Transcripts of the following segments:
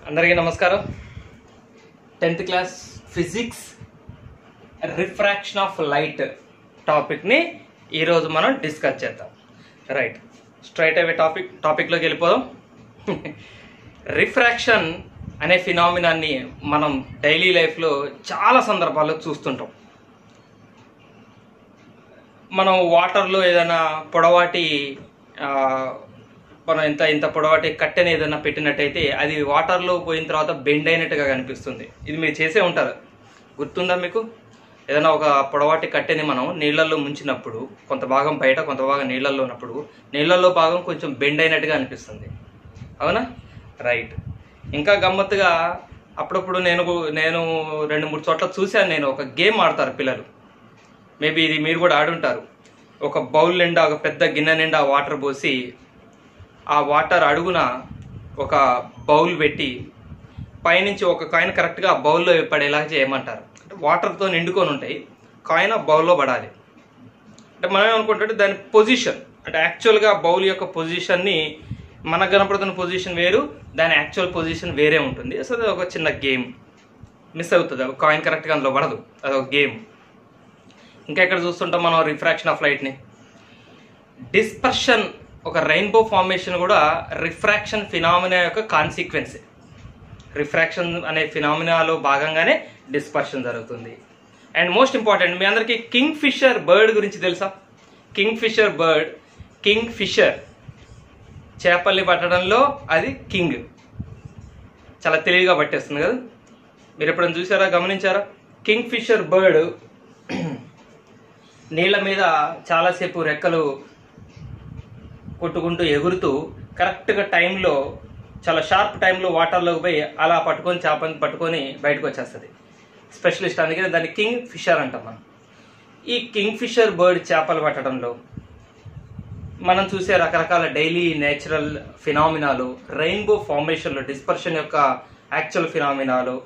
అందరికీ నమస్కారం tenth class physics refraction of light టాపిక్ని ఈరోజు మనం డిస్కస్ చేద్దాం రైట్ స్ట్రైట్ అవే టాపిక్ టాపిక్లోకి వెళ్ళిపోదాం రిఫ్రాక్షన్ అనే ఫినామినాన్ని మనం డైలీ లైఫ్లో చాలా సందర్భాల్లో చూస్తుంటాం మనం వాటర్లో ఏదైనా పొడవాటి ఆ, మనం ఇంత ఇంత పొడవాటి కట్టెని ఏదైనా పెట్టినట్టయితే అది వాటర్లో పోయిన తర్వాత బెండ్ అయినట్టుగా కనిపిస్తుంది ఇది మీరు చేసే ఉంటారు గుర్తుందా మీకు ఏదైనా ఒక పొడవాటి కట్టెని మనం నీళ్ళల్లో ముంచినప్పుడు కొంత భాగం బయట కొంత భాగం నీళ్ళల్లో ఉన్నప్పుడు నీళ్ళల్లో భాగం కొంచెం బెండ్ అయినట్టుగా అనిపిస్తుంది అవునా రైట్ ఇంకా గమ్మత్తుగా అప్పుడప్పుడు నేను నేను రెండు మూడు చోట్ల చూశాను నేను ఒక గేమ్ ఆడతారు పిల్లలు మేబీ ఇది మీరు కూడా ఆడుంటారు ఒక బౌల్ నిండా ఒక పెద్ద గిన్నె నిండా వాటర్ పోసి ఆ వాటర్ అడుగున ఒక బౌల్ పెట్టి పైనుంచి ఒక కాయిన్ కరెక్ట్గా ఆ బౌల్లో పడేలా చేయమంటారు అంటే వాటర్తో నిండుకొని ఉంటాయి కాయిన్ ఆ బౌల్లో పడాలి అంటే మనం ఏమనుకుంటే దాని పొజిషన్ అంటే యాక్చువల్గా బౌల్ యొక్క పొజిషన్ని మనకు కనపడుతున్న పొజిషన్ వేరు దాని యాక్చువల్ పొజిషన్ వేరే ఉంటుంది సో అది ఒక చిన్న గేమ్ మిస్ అవుతుంది ఒక కాయిన్ కరెక్ట్గా అందులో పడదు అదొక గేమ్ ఇంకా ఎక్కడ చూస్తుంటాం మనం రిఫ్రాక్షన్ ఆఫ్ లైట్ని డిస్పర్షన్ ఒక రెయిన్బో ఫార్మేషన్ కూడా రిఫ్రాక్షన్ ఫినామినా యొక్క కాన్సిక్వెన్స్ రిఫ్రాక్షన్ అనే ఫినామినాలో భాగంగానే డిస్పర్షన్ జరుగుతుంది అండ్ మోస్ట్ ఇంపార్టెంట్ మీ అందరికీ కింగ్ ఫిషర్ బర్డ్ గురించి తెలుసా kingfisher bird kingfisher చేపల్ని పట్టడంలో అది కింగ్ చాలా తెలివిగా పట్టేస్తుంది కదా మీరు ఎప్పుడైనా చూసారా గమనించారా కింగ్ ఫిషర్ బర్డ్ నీళ్ళ మీద చాలాసేపు రెక్కలు కొట్టుకుంటూ ఎగురుతూ కరెక్ట్గా టైంలో చాలా షార్ప్ టైంలో వాటర్లోకి పోయి అలా పట్టుకొని చేపని పట్టుకొని బయటకు వచ్చేస్తుంది స్పెషలిస్ట్ అందుకని దాన్ని కింగ్ ఫిషర్ అంటాం మనం ఈ కింగ్ ఫిషర్ బర్డ్ చేపలు పట్టడంలో మనం చూసే రకరకాల డైలీ నేచురల్ ఫినామినాలు రెయిన్బో ఫార్మేషన్లో డిస్పర్షన్ యొక్క యాక్చువల్ ఫినామినాలు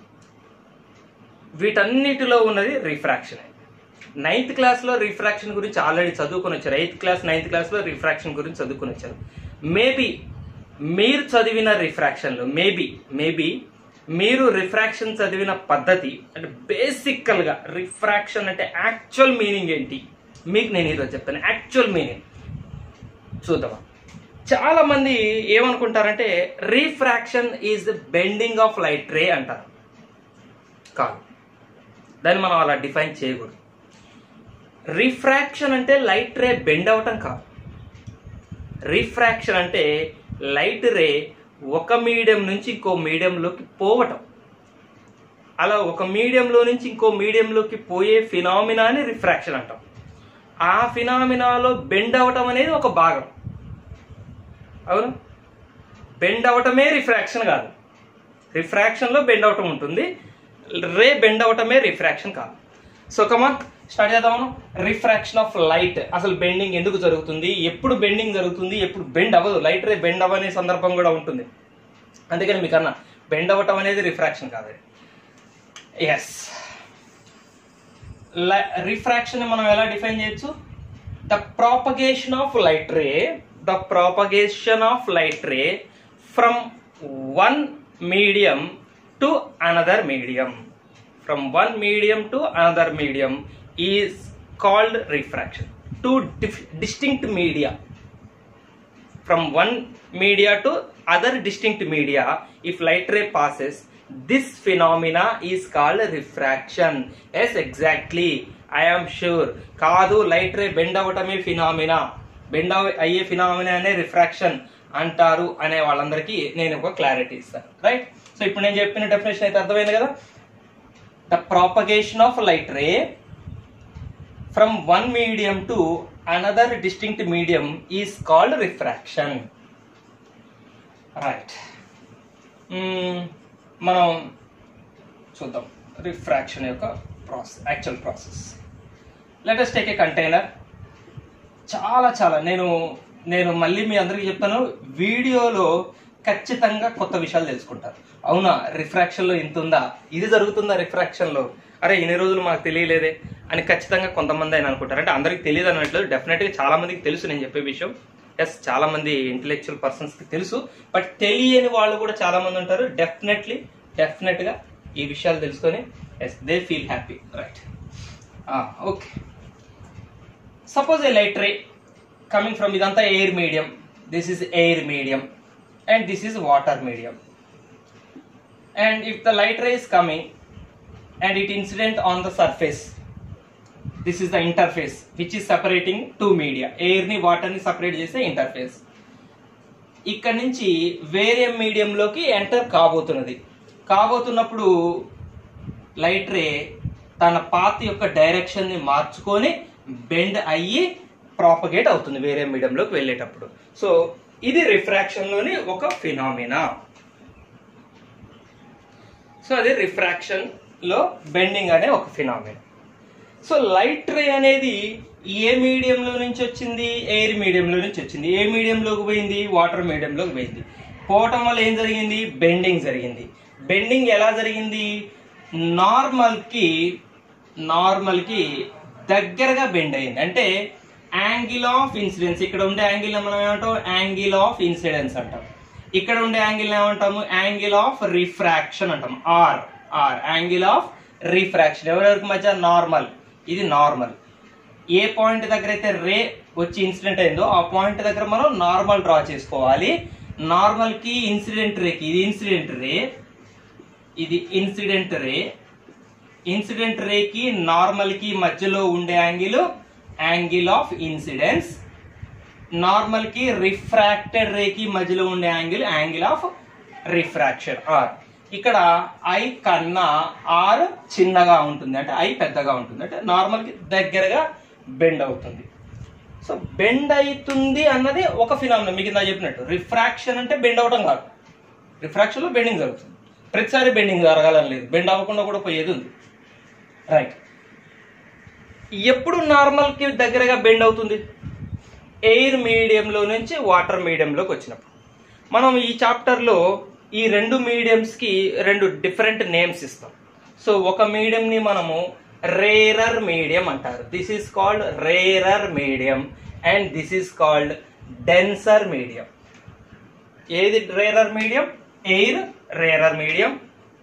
వీటన్నిటిలో ఉన్నది రిఫ్రాక్షన్ నైన్త్ క్లాస్లో రిఫ్రాక్షన్ గురించి ఆల్రెడీ చదువుకొని వచ్చారు ఎయిత్ క్లాస్ నైన్త్ క్లాస్లో రిఫ్రాక్షన్ గురించి చదువుకొని వచ్చారు మేబీ మీరు చదివిన రిఫ్రాక్షన్లో మేబీ మేబీ మీరు రిఫ్రాక్షన్ చదివిన పద్ధతి అంటే బేసికల్గా రిఫ్రాక్షన్ అంటే యాక్చువల్ మీనింగ్ ఏంటి మీకు నేను ఈరోజు చెప్తాను యాక్చువల్ మీనింగ్ చూద్దామా చాలా మంది ఏమనుకుంటారంటే refraction is the bending of light ray అంటారు కాదు దాన్ని మనం అలా డిఫైన్ చేయకూడదు రిఫ్రాక్షన్ అంటే లైట్ రే బెండ్ అవటం కాదు రిఫ్రాక్షన్ అంటే లైట్ రే ఒక మీడియం నుంచి ఇంకో మీడియంలోకి పోవటం అలా ఒక మీడియంలో నుంచి ఇంకో మీడియంలోకి పోయే ఫినామినాని రిఫ్రాక్షన్ అంటాం ఆ ఫినామినాలో బెండ్ అవటం అనేది ఒక భాగం అవును బెండ్ అవటమే రిఫ్రాక్షన్ కాదు రిఫ్రాక్షన్లో బెండ్ అవటం ఉంటుంది రే బెండ్ అవటమే రిఫ్రాక్షన్ కాదు సో కమాన్ స్టార్ట్ చేద్దాం మనం రిఫ్రాక్షన్ ఆఫ్ లైట్ అసలు బెండింగ్ ఎందుకు జరుగుతుంది ఎప్పుడు బెండింగ్ జరుగుతుంది ఎప్పుడు బెండ్ అవ్వదు లైట్ రే బెండ్ అవ్వనే సందర్భం కూడా ఉంటుంది అందుకని మీకు అన్న బెండ్ అవ్వటం అనేది రిఫ్రాక్షన్ కాదు ఎస్ రిఫ్రాక్షన్ మనం ఎలా డిఫైన్ చేయొచ్చు the propagation of light ray the propagation of light ray from one medium to another medium from one medium to another medium is called refraction to distinct media from one media to other distinct media if light ray passes this phenomena is called refraction yes exactly i am sure కాదు light ray bend అవ్వటమే phenomena bend అయ్యే phenomena అనే refraction అంటారు అనే వాళ్ళందరికీ నేను ఒక clarity ఇస్తాను రైట్ సో ఇప్పుడు నేను చెప్పిన డెఫినేషన్ అయితే అర్థమైంది కదా the propagation of light ray from one medium to another distinct medium is called refraction right మనం చూద్దాం రిఫ్రాక్షన్ యొక్క process actual process let us take a container చాలా చాలా నేను నేను మళ్ళీ మీ అందరికీ చెప్తాను వీడియోలో ఖచ్చితంగా కొత్త విషయాలు తెలుసుకుంటారు అవునా రిఫ్రాక్షన్లో ఇంత ఉందా ఇది జరుగుతుందా రిఫ్రాక్షన్లో అరే ఇన్ని రోజులు మాకు తెలియలేదే అని ఖచ్చితంగా కొంతమంది అయినా అనుకుంటారు అంటే అందరికి తెలియదు అనట్లేదు డెఫినెట్గా చాలా మందికి తెలుసు నేను చెప్పే విషయం ఎస్ చాలా మంది ఇంటలెక్చువల్ పర్సన్స్ కి తెలుసు బట్ తెలియని వాళ్ళు కూడా చాలా మంది ఉంటారు డెఫినెట్లీ డెఫినెట్ గా ఈ విషయాలు తెలుసుకొని yes they feel happy right okay suppose a light ray coming from ఇదంతా air medium this is air medium and this is water medium and if the light ray is coming and it incident on the surface this is the interface which is separating two media air ని water ని separate చేసే interface ఇక్కడ నుంచి వేరే మీడియంలోకి enter కాబోతున్నది కాబోతున్నప్పుడు light ray తన path యొక్క direction ని మార్చుకొని బెండ్ అయ్యి ప్రాపగేట్ అవుతుంది వేరే మీడియంలోకి వెళ్ళేటప్పుడు సో ఇది రిఫ్రాక్షన్ లోని ఒక ఫినామినా సో అది రిఫ్రాక్షన్ లో బెండింగ్ అనే ఒక ఫినామినా సో లైట్ రే అనేది ఏ మీడియంలో నుంచి వచ్చింది ఎయిర్ మీడియంలో నుంచి వచ్చింది ఏ మీడియంలోకి పోయింది వాటర్ మీడియంలోకి పోయింది పోవటం వల్ల ఏం జరిగింది బెండింగ్ జరిగింది బెండింగ్ ఎలా జరిగింది నార్మల్ కి నార్మల్ కి దగ్గరగా బెండ్ అయింది అంటే యాంగిల్ ఆఫ్ ఇన్సిడెన్స్ ఇక్కడ ఉండే యాంగిల్ మనం ఏమంటాం యాంగిల్ ఆఫ్ ఇన్సిడెన్స్ అంటాం ఇక్కడ ఉండే యాంగిల్ ఏమంటాము యాంగిల్ ఆఫ్ రిఫ్రాక్షన్ అంటాం R R angle of refraction ఎవరెవరికి మధ్య నార్మల్ ఇది నార్మల్ ఏ పాయింట్ దగ్గర అయితే రే వచ్చి ఇన్సిడెంట్ అయిందో ఆ పాయింట్ దగ్గర మనం నార్మల్ డ్రా చేసుకోవాలి నార్మల్ కి ఇన్సిడెంట్ రేకి ఇది ఇన్సిడెంట్ రే ఇది ఇన్సిడెంట్ రే ఇన్సిడెంట్ రేకి నార్మల్ కి మధ్యలో ఉండే angle angle of incidence normal కి రిఫ్రాక్టెడ్ రేకి మధ్యలో ఉండే angle angle of refraction R ఇక్కడ ఐ కన్నా ఆర్ చిన్నగా ఉంటుంది అంటే ఐ పెద్దగా ఉంటుంది అంటే నార్మల్ కి దగ్గరగా బెండ్ అవుతుంది సో బెండ్ అవుతుంది అన్నది ఒక ఫినామిన మీకు ఇందా చెప్పినట్టు రిఫ్రాక్షన్ అంటే బెండ్ అవడం కాదు రిఫ్రాక్షన్ లో బెండింగ్ జరుగుతుంది ప్రతిసారి బెండింగ్ జరగాలని లేదు బెండ్ అవ్వకుండా కూడా పోయేది ఉంది రైట్ ఎప్పుడు నార్మల్ కి దగ్గరగా బెండ్ అవుతుంది ఎయిర్ మీడియంలో నుంచి వాటర్ మీడియంలోకి వచ్చినప్పుడు మనం ఈ చాప్టర్లో ఈ రెండు మీడియంస్కి రెండు డిఫరెంట్ నేమ్స్ ఇస్తాం సో ఒక మీడియంని మనము రేరర్ మీడియం అంటారు this is called rarer medium and this is called denser medium ఏది rarer medium air rarer medium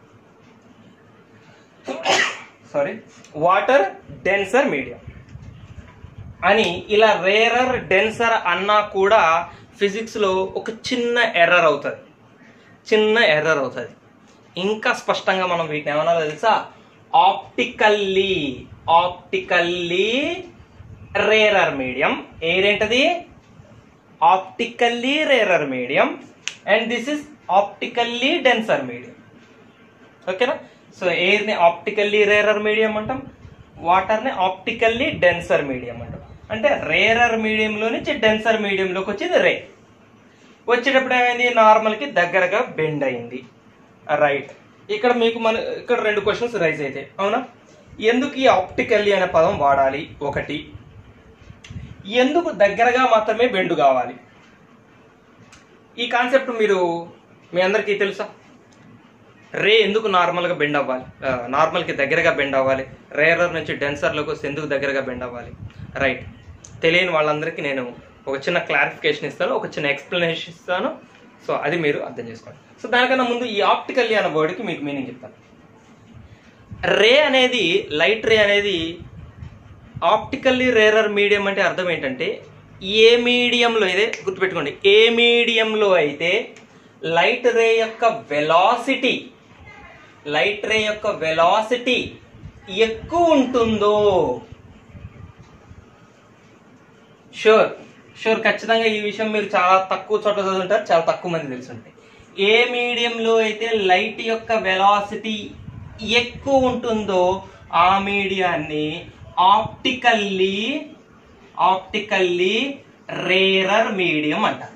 sorry water denser medium అని ఇలా రేరర్ డెన్సర్ అన్నా కూడా ఫిజిక్స్ లో ఒక చిన్న ఎర్రర్ అవుతుంది చిన్న ఎర్రర్ అవుతుంది ఇంకా స్పష్టంగా మనం వీటిని ఏమన్నా తెలుసా ఆప్టికల్లీ ఆప్టికల్లీ రేరర్ మీడియం ఏరేంటది optically rarer medium and this is optically denser medium ఓకేనా సో ఎయిర్ ని ఆప్టికల్లీ రేరర్ మీడియం అంటాం వాటర్ ని ఆప్టికల్లీ డెన్సర్ మీడియం అంటాం అంటే రేరర్ మీడియంలో నుంచి డెన్సర్ మీడియంలోకి వచ్చింది రే వచ్చేటప్పుడు ఏమైంది నార్మల్ కి దగ్గరగా బెండ్ అయింది రైట్ ఇక్కడ మీకు మన ఇక్కడ రెండు క్వశ్చన్స్ రైజ్ అయితే అవునా ఎందుకు ఈ ఆప్టికల్లీ అనే పదం వాడాలి ఒకటి ఎందుకు దగ్గరగా మాత్రమే బెండ్ కావాలి ఈ కాన్సెప్ట్ మీరు మీ అందరికీ తెలుసా రే ఎందుకు నార్మల్గా బెండ్ అవ్వాలి ఆ, నార్మల్కి దగ్గరగా బెండ్ అవ్వాలి రేరర్ నుంచి డెన్సర్లోకి వస్తే ఎందుకు దగ్గరగా బెండ్ అవ్వాలి రైట్ తెలియని వాళ్ళందరికీ నేను ఒక చిన్న క్లారిఫికేషన్ ఇస్తాను ఒక చిన్న ఎక్స్ప్లెనేషన్ ఇస్తాను సో అది మీరు అర్థం చేసుకోండి సో దానికన్నా ముందు ఈ ఆప్టికల్లీ అనే వర్డ్కి మీకు మీనింగ్ చెప్తాను రే అనేది లైట్ రే అనేది ఆప్టికల్లీ రేరర్ మీడియం అంటే అర్థం ఏంటంటే ఏ మీడియంలో ఇదే గుర్తుపెట్టుకోండి ఏ మీడియంలో అయితే లైట్ రే యొక్క వెలాసిటీ లైట్ రే యొక్క వెలాసిటీ ఎక్కువ ఉంటుందో షూర్ షూర్ ఖచ్చితంగా ఈ విషయం మీరు చాలా తక్కువ చోట చదువుంటారు చాలా తక్కువ మంది తెలిసి ఉంటాయి ఏ మీడియంలో అయితే లైట్ యొక్క వెలాసిటీ ఎక్కువ ఉంటుందో ఆ మీడియాన్ని ఆప్టికల్లీ ఆప్టికల్లీ రేరర్ మీడియం అంటారు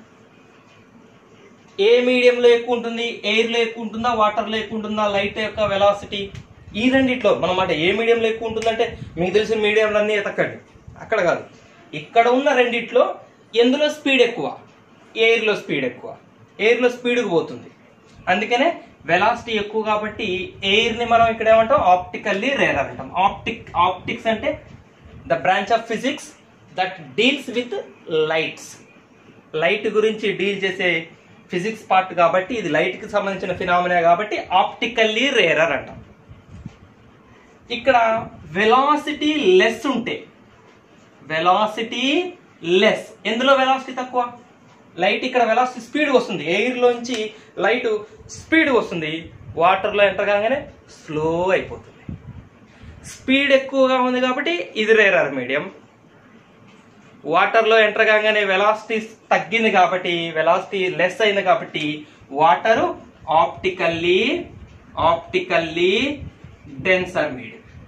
ఏ మీడియంలో ఎక్కువ ఉంటుంది ఎయిర్ లో ఎక్కువ ఉంటుందా వాటర్ లో ఎక్కువ ఉంటుందా లైట్ యొక్క వెలాసిటీ ఈ రెండిట్లో మనం అంటే ఏ మీడియంలో ఎక్కువ ఉంటుందంటే మీకు తెలిసిన మీడియంలన్నీ ఎతకండి అక్కడ కాదు ఇక్కడ ఉన్న రెండిట్లో ఎందులో స్పీడ్ ఎక్కువ ఎయిర్ లో స్పీడ్ ఎక్కువ ఎయిర్ లో స్పీడ్ పోతుంది అందుకనే వెలాసిటీ ఎక్కువ కాబట్టి ఎయిర్ ని మనం ఇక్కడ ఏమంటాం ఆప్టికల్లీ రేరర్ అంటాం ఆప్టిక్ ఆప్టిక్స్ అంటే the branch of physics that deals with lights light గురించి డీల్ చేసే ఫిజిక్స్ పార్ట్ కాబట్టి ఇది లైట్ కి సంబంధించిన ఫినామినా కాబట్టి ఆప్టికల్లీ రేరర్ అంటాం ఇక్కడ వెలాసిటీ లెస్ ఉంటే వెలాసిటీ లెస్ ఎందులో వెలాసిటీ తక్కువ లైట్ ఇక్కడ వెలాసిటీ స్పీడ్ వస్తుంది ఎయిర్ లోంచి లైట్ స్పీడ్ వస్తుంది వాటర్లో ఎంటర్ కాగానే స్లో అయిపోతుంది స్పీడ్ ఎక్కువగా ఉంది కాబట్టి ఇది రేరర్ మీడియం వాటర్లో ఎంటర్ కాగానే వెలాసిటీ తగ్గింది కాబట్టి వెలాసిటీ లెస్ అయింది కాబట్టి water optically optically denser medium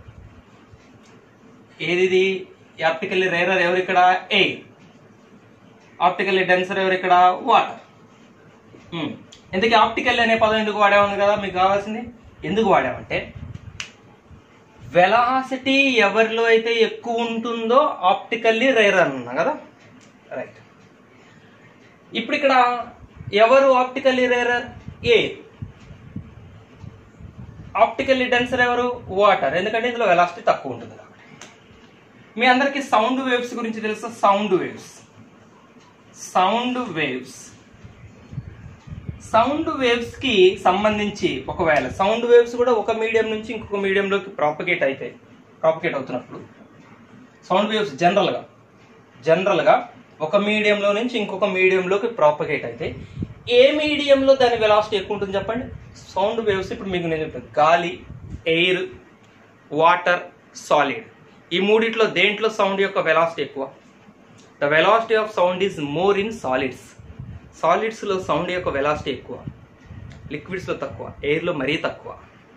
ఏది ఆప్టికల్లీ రేరర్ ఎవరు ఇక్కడ ఎయిర్ ఆప్టికల్లీ డెన్సర్ ఎవరు ఇక్కడ వాటర్ ఎందుకు ఆప్టికల్ అనే పదం ఎందుకు వాడామని కదా మీకు కావాల్సింది ఎందుకు వాడామంటే వెలాసిటీ ఎవరిలో అయితే ఎక్కువ ఉంటుందో ఆప్టికల్లీ రేర్ అన్నా కదా రైట్ ఇప్పుడు ఇక్కడ ఎవరు ఆప్టికల్లీ రేరర్ ఏ ఆప్టికల్లీ డెన్సర్ ఎవరు వాటర్ ఎందుకంటే ఇందులో వెలాసిటీ తక్కువ ఉంటుంది కాబట్టి మీ అందరికి సౌండ్ వేవ్స్ గురించి తెలుసా sound waves sound waves sound waves కి సంబంధించి ఒకవేళ సౌండ్ వేవ్స్ కూడా ఒక మీడియం నుంచి ఇంకొక మీడియంలోకి ప్రాపగేట్ అవుతాయి ప్రాపగేట్ అవుతున్నప్పుడు సౌండ్ వేవ్స్ జనరల్గా జనరల్గా ఒక మీడియంలో నుంచి ఇంకొక మీడియంలోకి ప్రాపగేట్ అయితే ఏ మీడియంలో దాని వెలాసిటీ ఎక్కువ ఉంటుంది చెప్పండి సౌండ్ వేవ్స్ ఇప్పుడు మీకు నేను చెప్తాను గాలి ఎయిర్ వాటర్ సాలిడ్ ఈ మూడిట్లో దేంట్లో సౌండ్ యొక్క వెలాసిటీ ఎక్కువ the velocity of sound is more in solids సాలిడ్స్లో సౌండ్ యొక్క వెలాసిటీ ఎక్కువ లిక్విడ్స్లో తక్కువ ఎయిర్లో మరీ తక్కువ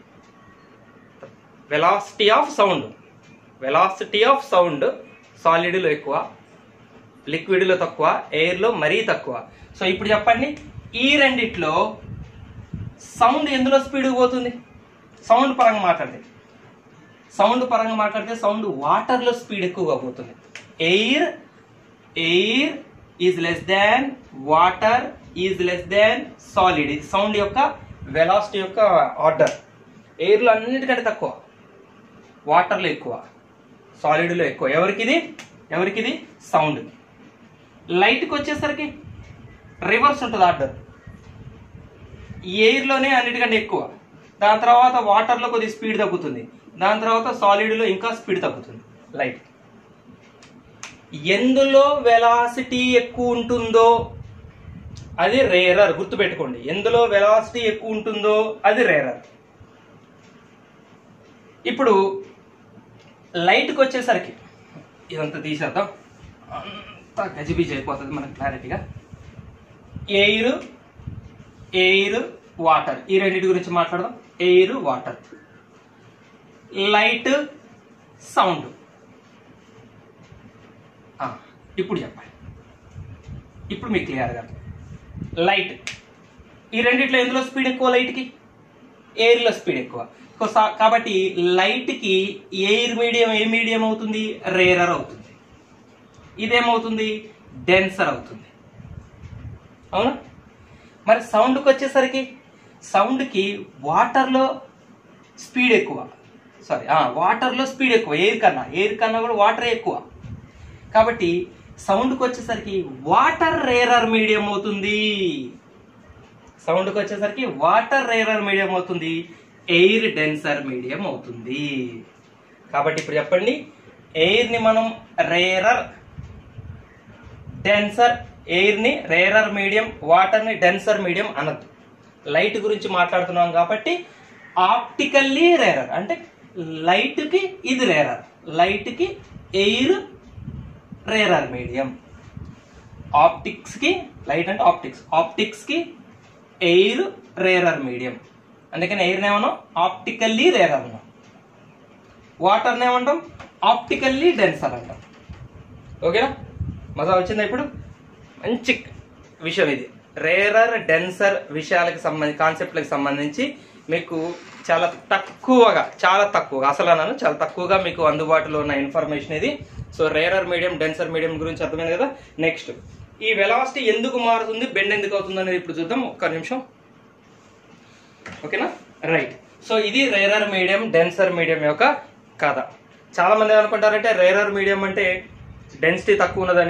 velocity of sound velocity of sound సాలిడ్లో ఎక్కువ లిక్విడ్లో తక్కువ ఎయిర్లో మరీ తక్కువ సో ఇప్పుడు చెప్పండి ఈ రెండిట్లో సౌండ్ ఎందులో స్పీడ్ పోతుంది సౌండ్ పరంగా మాట్లాడితే సౌండ్ పరంగా మాట్లాడితే సౌండ్ వాటర్లో స్పీడ్ ఎక్కువగా పోతుంది air air is less than water is less than solid ఇది సౌండ్ యొక్క వెలాసిటీ యొక్క ఆర్డర్ ఎయిర్లో అన్నిటికంటే తక్కువ వాటర్లో ఎక్కువ సాలిడ్లో ఎక్కువ ఎవరికి ఇది ఎవరికి ఇది సౌండ్ లైట్కి వచ్చేసరికి రివర్స్ ఉంటుంది ఆర్డర్ ఎయిర్లోనే అన్నిటికంటే ఎక్కువ దాని తర్వాత వాటర్లో కొద్దిగా స్పీడ్ తగ్గుతుంది దాని తర్వాత సాలిడ్లో ఇంకా స్పీడ్ తగ్గుతుంది లైట్ ఎందులో వెలాసిటీ ఎక్కువ ఉంటుందో అది రేరర్ గుర్తుపెట్టుకోండి ఎందులో వెలాసిటీ ఎక్కువ ఉంటుందో అది రేరర్ ఇప్పుడు లైట్కి వచ్చేసరికి ఇదంతా తీసేద్దాం అంతా గజిబిజి అయిపోతుంది మనకు క్లారిటీగా ఎయిర్ ఎయిర్ వాటర్ ఈ రెండింటి గురించి మాట్లాడదాం ఎయిర్ వాటర్ లైట్ సౌండ్ ఆ, ఇప్పుడు చెప్పండి ఇప్పుడు మీకు క్లియర్గా లైట్ ఈ రెండిట్లో ఎందులో స్పీడ్ ఎక్కువ లైట్కి ఎయిర్లో స్పీడ్ ఎక్కువ సో సా- కాబట్టి లైట్కి ఎయిర్ మీడియం ఏ మీడియం అవుతుంది రేరర్ అవుతుంది ఇదేమవుతుంది డెన్సర్ అవుతుంది అవునా మరి సౌండ్కి వచ్చేసరికి సౌండ్కి వాటర్లో స్పీడ్ ఎక్కువ సారీ వాటర్లో స్పీడ్ ఎక్కువ ఎయిర్ కన్నా ఎయిర్ కన్నా కూడా వాటర్ ఎక్కువ కాబట్టి సౌండ్కి వచ్చేసరికి వాటర్ రేరర్ మీడియం అవుతుంది సౌండ్కి వచ్చేసరికి వాటర్ రేరర్ మీడియం అవుతుంది ఎయిర్ డెన్సర్ మీడియం అవుతుంది కాబట్టి ఇప్పుడు చెప్పండి ఎయిర్ని మనం రేరర్ డెన్సర్ ఎయిర్ని రేరర్ మీడియం వాటర్ని డెన్సర్ మీడియం అనద్దు లైట్ గురించి మాట్లాడుతున్నాం కాబట్టి ఆప్టికల్లీ రేరర్ అంటే లైట్కి ఇది రేరర్ లైట్కి ఎయిర్ రేరర్ మీడియం ఆప్టిక్స్కి లైట్ అంటే ఆప్టిక్స్ ఆప్టిక్స్కి ఎయిర్ రేరర్ మీడియం అందుకని ఎయిర్ ఏమన్నాం ఆప్టికల్లీ రేరర్ అన్నాం వాటర్ని ఏమంటాం ఆప్టికల్లీ డెన్సర్ అంటాం ఓకేనా మజా వచ్చిందా ఇప్పుడు మంచి విషయం ఇది రేరర్ డెన్సర్ విషయాలకు సంబంధించి కాన్సెప్ట్లకు సంబంధించి మీకు చాలా తక్కువగా చాలా తక్కువగా అసలు అన్నాను చాలా తక్కువగా మీకు అందుబాటులో ఉన్న ఇన్ఫర్మేషన్ ఇది so rarer medium denser medium గురించి అర్థమైంది కదా నెక్స్ట్ ఈ వెలాసిటీ ఎందుకు మారుతుంది బెండ్ ఎందుకు అవుతుంది అనేది ఇప్పుడు చూద్దాం ఒక్క నిమిషం ఓకేనా రైట్ సో ఇది రేరర్ మీడియం డెన్సర్ మీడియం యొక్క కథ చాలా మంది ఏమనుకుంటారంటే రేరర్ మీడియం అంటే డెన్సిటీ తక్కువ ఉన్నదని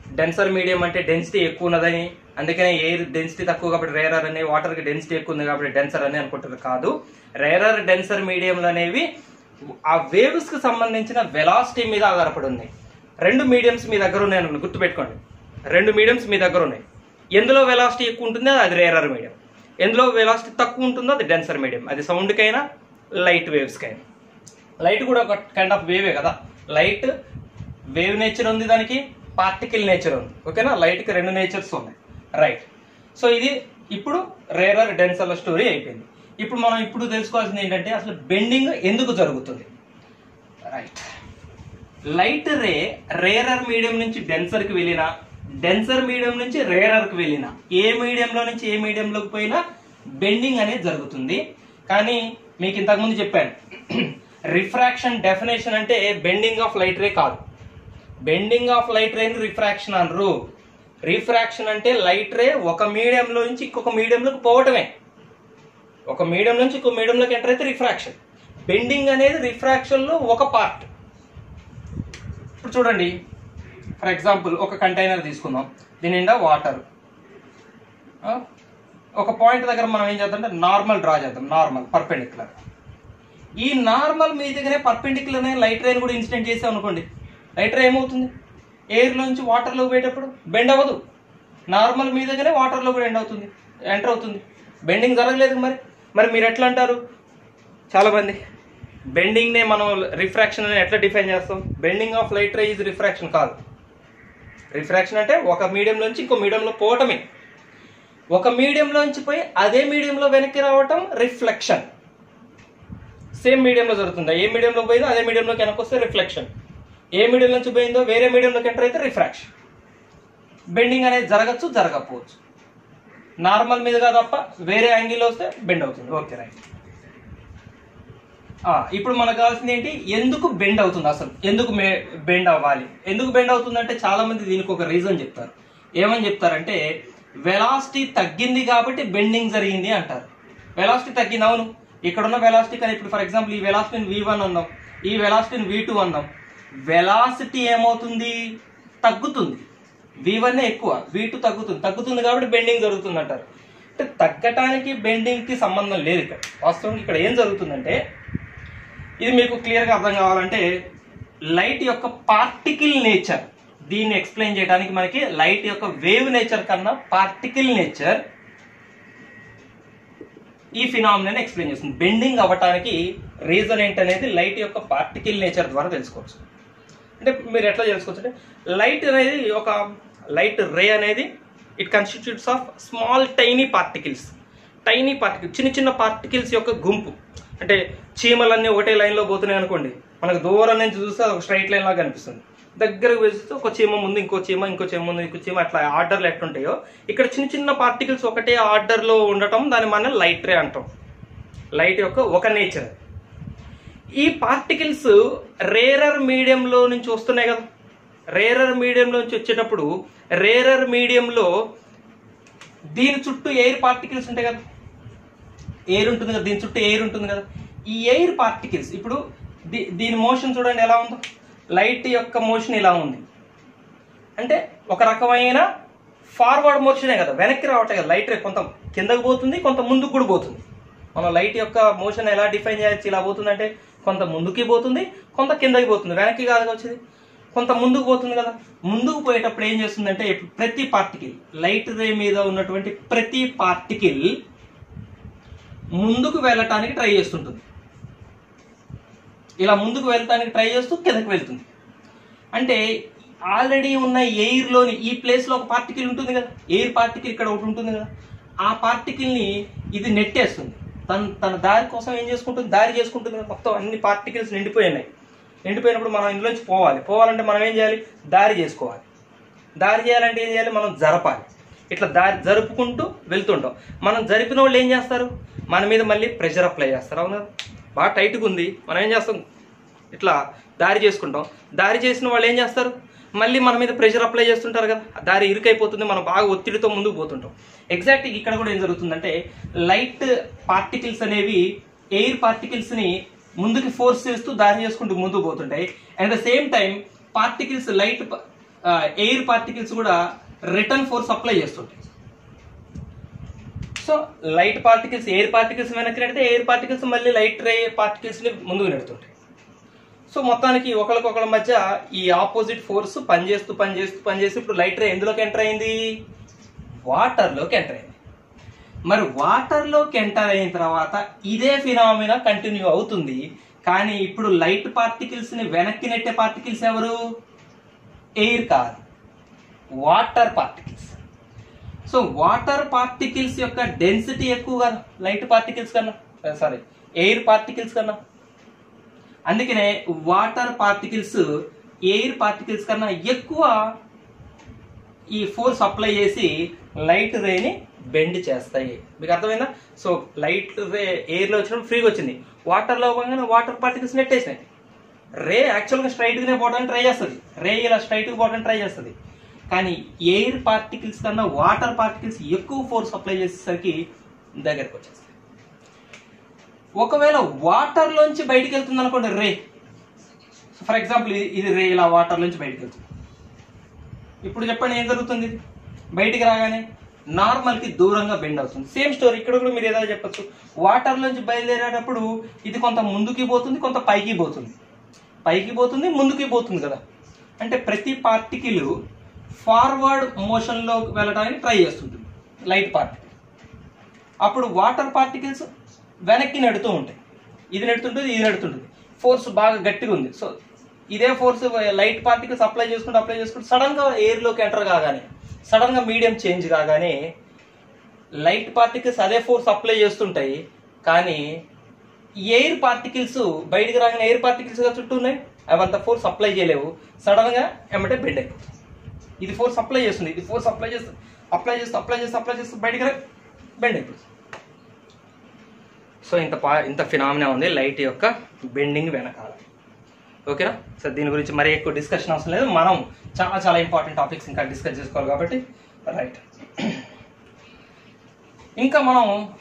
డెన్సర్ మీడియం అంటే డెన్సిటీ ఎక్కువ ఉన్నదని అందుకనే ఎయిర్ డెన్సిటీ తక్కువ కాబట్టి రేరర్ అని వాటర్కి డెన్సిటీ ఎక్కువ ఉంది కాబట్టి డెన్సర్ అని అనుకుంటారు కాదు రేరర్ డెన్సర్ మీడియంలు అనేవి ఆ వేవ్స్ కి సంబంధించిన వెలాసిటీ మీద ఆధారపడి ఉన్నాయి రెండు మీడియంస్ మీ దగ్గర ఉన్నాయి గుర్తుపెట్టుకోండి రెండు మీడియంస్ మీ దగ్గర ఉన్నాయి ఎందులో వెలాసిటీ ఎక్కువ ఉంటుందో అది రేరర్ మీడియం ఎందులో వెలాసిటీ తక్కువ ఉంటుందో అది డెన్సర్ మీడియం అది సౌండ్కైనా లైట్ వేవ్స్కైనా లైట్ కూడా ఒక కైండ్ ఆఫ్ వేవే కదా లైట్ వేవ్ నేచర్ ఉంది దానికి పార్టికల్ నేచర్ ఉంది ఓకేనా లైట్కి రెండు నేచర్స్ ఉన్నాయి రైట్ సో ఇది ఇప్పుడు రేరర్ డెన్సర్ల స్టోరీ అయిపోయింది ఇప్పుడు మనం ఇప్పుడు తెలుసుకోవాల్సింది ఏంటంటే అసలు బెండింగ్ ఎందుకు జరుగుతుంది right light ray rarer medium నుంచి డెన్సర్కి వెళ్ళినా డెన్సర్ మీడియం నుంచి రేరర్కి వెళ్ళినా ఏ మీడియంలో నుంచి ఏ మీడియంలోకి పోయినా బెండింగ్ అనేది జరుగుతుంది కానీ మీకు ఇంతకుముందు చెప్పాను రిఫ్రాక్షన్ డెఫినేషన్ అంటే బెండింగ్ ఆఫ్ లైట్ రే కాదు బెండింగ్ ఆఫ్ లైట్ రేని రిఫ్రాక్షన్ అనరు రిఫ్రాక్షన్ అంటే లైట్ రే ఒక మీడియంలో నుంచి ఇంకొక మీడియంలోకి పోవటమే ఒక మీడియం నుంచి ఇంకో మీడియంలోకి ఎంటర్ అయితే రిఫ్రాక్షన్ బెండింగ్ అనేది రిఫ్రాక్షన్ లో ఒక పార్ట్ ఇప్పుడు చూడండి ఫర్ ఎగ్జాంపుల్ ఒక కంటైనర్ తీసుకుందాం దీని నిండా వాటర్ ఒక పాయింట్ దగ్గర మనం ఏం చేద్దాం అంటే నార్మల్ డ్రా చేద్దాం నార్మల్ పర్పెండిక్యులర్ ఈ నార్మల్ మీదగానే పర్పెండిక్యులర్ అనే లైట్ రైన్ కూడా ఇన్సిడెంట్ చేసాం అనుకోండి లైట్ రే ఏమవుతుంది ఎయిర్ నుంచి వాటర్లో పోయేటప్పుడు బెండ్ అవ్వదు నార్మల్ మీదగానే వాటర్లో కూడా ఎండ్ అవుతుంది ఎంటర్ అవుతుంది బెండింగ్ జరగలేదు మరి మరి మీరు ఎట్లా అంటారు చాలా మంది బెండింగ్ నే మనం రిఫ్రాక్షన్ అని ఎట్లా డిఫైన్ చేస్తాం bending of light ray is refraction కాదు రిఫ్రాక్షన్ అంటే ఒక మీడియం నుంచి ఇంకో మీడియంలో పోవటమే ఒక మీడియంలో నుంచి పోయి అదే మీడియంలో వెనక్కి రావటం రిఫ్లెక్షన్ సేమ్ మీడియంలో జరుగుతుంది ఏ మీడియంలో పోయిందో అదే మీడియంలోకి వెనక్కి వస్తే రిఫ్లెక్షన్ ఏ మీడియం నుంచి పోయిందో వేరే మీడియంలోకి ఎంటర్ అయితే రిఫ్రాక్షన్ బెండింగ్ అనేది జరగచ్చు జరగకపోవచ్చు నార్మల్ మీదుగా తప్ప వేరే యాంగిల్లో వస్తే బెండ్ అవుతుంది ఓకే రైట్ ఇప్పుడు మనకు కావాల్సింది ఏంటి ఎందుకు బెండ్ అవుతుంది అసలు ఎందుకు బెండ్ అవ్వాలి ఎందుకు బెండ్ అవుతుంది అంటే చాలా మంది దీనికి ఒక రీజన్ చెప్తారు ఏమని చెప్తారంటే వెలాసిటీ తగ్గింది కాబట్టి బెండింగ్ జరిగింది అంటారు వెలాసిటీ తగ్గింది అవును ఇక్కడ ఉన్న వెలాసిటీ కానీ ఇప్పుడు ఫర్ ఎగ్జాంపుల్ ఈ వెలాసిటీని వి వన్ అందాం ఈ వెలాసిటీని వి టూ అందాం వెలాసిటీ ఏమవుతుంది తగ్గుతుంది వి వన్ ఎక్కువ వి టూ తగ్గుతుంది తగ్గుతుంది కాబట్టి బెండింగ్ జరుగుతుంది అంటారు అంటే తగ్గటానికి బెండింగ్ కి సంబంధం లేదు ఇక్కడ వాస్తవానికి ఇక్కడ ఏం జరుగుతుందంటే ఇది మీకు క్లియర్గా అర్థం కావాలంటే లైట్ యొక్క పార్టికల్ నేచర్ దీన్ని ఎక్స్ప్లెయిన్ చేయడానికి మనకి లైట్ యొక్క వేవ్ నేచర్ కన్నా పార్టికల్ నేచర్ ఈ ఫినామినన్ ఎక్స్ప్లెయిన్ చేస్తుంది బెండింగ్ అవ్వటానికి రీజన్ ఏంటనేది లైట్ యొక్క పార్టికల్ నేచర్ ద్వారా తెలుసుకోవచ్చు అంటే మీరు ఎట్లా తెలుసుకోవచ్చు అంటే లైట్ అనేది ఒక లైట్ రే అనేది it constitutes of small tiny particles tiny particle చిన్న చిన్న పార్టికల్స్ యొక్క గుంపు అంటే చీమలన్నీ ఒకటే లైన్లో పోతున్నాయి అనుకోండి మనకు దూరం నుంచి చూస్తే అది ఒక స్ట్రైట్ లైన్ లాగా కనిపిస్తుంది దగ్గరకు వేస్తే ఒక చీమ ముందు ఇంకో చీమ ఇంకో చీమ ముందు ఇంకో చీమ అట్లా ఆర్డర్లు ఎట్లుంటాయో ఇక్కడ చిన్న చిన్న పార్టికల్స్ ఒకటే ఆర్డర్లో ఉండటం దాన్ని మనం లైట్ రే అంటాం లైట్ యొక్క ఒక నేచర్ ఈ పార్టికల్స్ రేరర్ మీడియంలో నుంచి వస్తున్నాయి కదా రేరర్ మీడియంలో నుంచి వచ్చేటప్పుడు రేరర్ మీడియంలో దీని చుట్టూ ఎయిర్ పార్టికల్స్ ఉంటాయి కదా ఎయిర్ ఉంటుంది కదా దీని చుట్టూ ఎయిర్ ఉంటుంది కదా ఈ ఎయిర్ పార్టికల్స్ ఇప్పుడు దీ- దీని మోషన్ చూడండి ఎలా ఉందో లైట్ యొక్క మోషన్ ఇలా ఉంది అంటే ఒక రకమైన ఫార్వర్డ్ మోషనే కదా వెనక్కి రావట్లే కదా లైట్ రే కొంత కిందకు పోతుంది కొంత ముందుకు కూడా పోతుంది మనం లైట్ యొక్క మోషన్ ఎలా డిఫైన్ చేయొచ్చు ఇలా పోతుందంటే కొంత ముందుకి పోతుంది కొంత కిందకి పోతుంది వెనక్కి కాదు వచ్చేది కొంత ముందుకు పోతుంది కదా ముందుకు పోయేటప్పుడు ఏం చేస్తుందంటే ఇప్పుడు ప్రతి పార్టికల్ లైట్ రే మీద ఉన్నటువంటి ప్రతి పార్టికల్ ముందుకు వెళ్ళటానికి ట్రై చేస్తుంటుంది ఇలా ముందుకు వెళ్ళటానికి ట్రై చేస్తూ కిందకి వెళ్తుంది అంటే ఆల్రెడీ ఉన్న ఎయిర్ లోని ఈ ప్లేస్ లో ఒక పార్టికల్ ఉంటుంది కదా ఎయిర్ పార్టికల్ ఇక్కడ ఒకటి ఉంటుంది కదా ఆ పార్టికల్ ని ఇది నెట్టేస్తుంది తన తన దారి కోసం ఏం చేసుకుంటుంది దారి చేసుకుంటుంది కదా మొత్తం అన్ని పార్టికల్స్ నిండిపోయినాయి నిండిపోయినప్పుడు మనం ఇందులోంచి పోవాలి పోవాలంటే మనం ఏం చేయాలి దారి చేసుకోవాలి దారి చేయాలంటే ఏం చేయాలి మనం జరపాలి ఇట్లా దారి జరుపుకుంటూ వెళ్తుంటాం మనం జరిపిన వాళ్ళు ఏం చేస్తారు మన మీద మళ్ళీ ప్రెషర్ అప్లై చేస్తారు అవునా బాగా టైట్గా ఉంది మనం ఏం చేస్తాం ఇట్లా దారి చేసుకుంటాం దారి చేసిన వాళ్ళు ఏం చేస్తారు మళ్ళీ మన మీద ప్రెషర్ అప్లై చేస్తుంటారు కదా ఆ దారి ఇరుకైపోతుంది మనం బాగా ఒత్తిడితో ముందుకు పోతుంటాం ఎగ్జాక్ట్ ఇక్కడ కూడా ఏం జరుగుతుందంటే లైట్ పార్టికల్స్ అనేవి ఎయిర్ పార్టికల్స్ ని ముందుకి ఫోర్స్ చేస్తూ దారి చేసుకుంటూ ముందుకు పోతుంటాయి at the same time particles light air particles కూడా రిటర్న్ ఫోర్స్ అప్లై చేస్తుంటాయి so light particles air particles వెనక్కి నెడితే ఎయిర్ పార్టికల్స్ మళ్ళీ లైట్ రే పార్టికల్స్ ని ముందుకు నెడుతుంటాయి సో మొత్తానికి ఒకరికొకరి మధ్య ఈ ఆపోజిట్ ఫోర్స్ పనిచేస్తూ పనిచేస్తూ పనిచేస్తూ ఇప్పుడు లైట్ రే ఎందులోకి ఎంటర్ అయింది వాటర్లోకి ఎంటర్ అయింది మరి వాటర్లోకి ఎంటర్ అయిన తర్వాత ఇదే ఫినామినా కంటిన్యూ అవుతుంది కానీ ఇప్పుడు లైట్ పార్టికల్స్ ని వెనక్కి నెట్టే పార్టికల్స్ ఎవరు ఎయిర్ కాదు water particles so water particles యొక్క డెన్సిటీ ఎక్కువగా లైట్ పార్టికల్స్ కన్నా సారీ ఎయిర్ పార్టికల్స్ కన్నా అందుకనే వాటర్ పార్టికల్స్ ఎయిర్ పార్టికల్స్ కన్నా ఎక్కువ ఈ ఫోర్స్ అప్లై చేసి లైట్ రేని బెండ్ చేస్తాయి మీకు అర్థమైందా సో లైట్ రే ఎయిర్లో వచ్చినప్పుడు ఫ్రీగా వచ్చింది వాటర్లో పోగానే వాటర్ పార్టికల్స్ నెట్టేసినాయి రే యాక్చువల్గా స్ట్రైట్గానే పోవడానికి ట్రై చేస్తుంది రే ఇలా స్ట్రైట్గా పోవడానికి ట్రై చేస్తుంది కానీ ఎయిర్ పార్టికల్స్ కన్నా వాటర్ పార్టికల్స్ ఎక్కువ ఫోర్స్ అప్లై చేసేసరికి దగ్గరకు వచ్చేస్తాయి ఒకవేళ వాటర్లోంచి బయటికి వెళ్తుంది అనుకోండి రే ఫర్ ఎగ్జాంపుల్ ఇది రే ఇలా వాటర్లోంచి బయటికి వెళ్తుంది ఇప్పుడు చెప్పండి ఏం జరుగుతుంది ఇది బయటికి రాగానే నార్మల్ కి దూరంగా బెండ్ అవుతుంది సేమ్ స్టోరీ ఇక్కడ కూడా మీరు ఏదైనా చెప్పొచ్చు వాటర్ నుంచి బయలుదేరేటప్పుడు ఇది కొంత ముందుకి పోతుంది కొంత పైకి పోతుంది పైకి పోతుంది ముందుకి పోతుంది కదా అంటే ప్రతి పార్టికల్ ఫార్వర్డ్ మోషన్ లో వెళ్ళడానికి ట్రై చేస్తుంటుంది లైట్ పార్టికల్ అప్పుడు వాటర్ పార్టికల్స్ వెనక్కి నెడుతూ ఉంటాయి ఇది నెడుతుంటుంది ఇది నెడుతుంటుంది ఫోర్స్ బాగా గట్టిగా ఉంది సో ఇదే ఫోర్స్ లైట్ పార్టికల్స్ అప్లై చేసుకుంటూ అప్లై చేసుకుంటూ సడన్ గా ఎయిర్ లోకి ఎంటర్ కాగానే సడన్ గా మీడియం చేంజ్ కాగానే లైట్ పార్టికల్స్ అదే ఫోర్స్ అప్లై చేస్తుంటాయి కానీ ఎయిర్ పార్టికల్స్ బయటికి రాగానే ఎయిర్ పార్టికల్స్ గా చుట్టూ ఉన్నాయి అవంత ఫోర్స్ అప్లై చేయలేవు సడన్ గా ఎమ్మటే బెండ్ అయిపోతుంది ఇది ఫోర్స్ అప్లై చేస్తుంది ఇది ఫోర్స్ అప్లై చేస్తుంది అప్లై చేస్తూ అప్లై చేస్తూ అప్లై చేస్తూ బయటికి రా బెండ్ అయిపోతుంది సో ఇంత పా ఇంత ఫినామినా ఉంది లైట్ యొక్క బెండింగ్ వెనకాల ఓకేనా సో దీని గురించి మరీ ఎక్కువ డిస్కషన్ అవసరం లేదు మనం చాలా చాలా ఇంపార్టెంట్ టాపిక్స్ ఇంకా డిస్కస్ చేసుకోవాలి కాబట్టి రైట్ ఇంకా మనం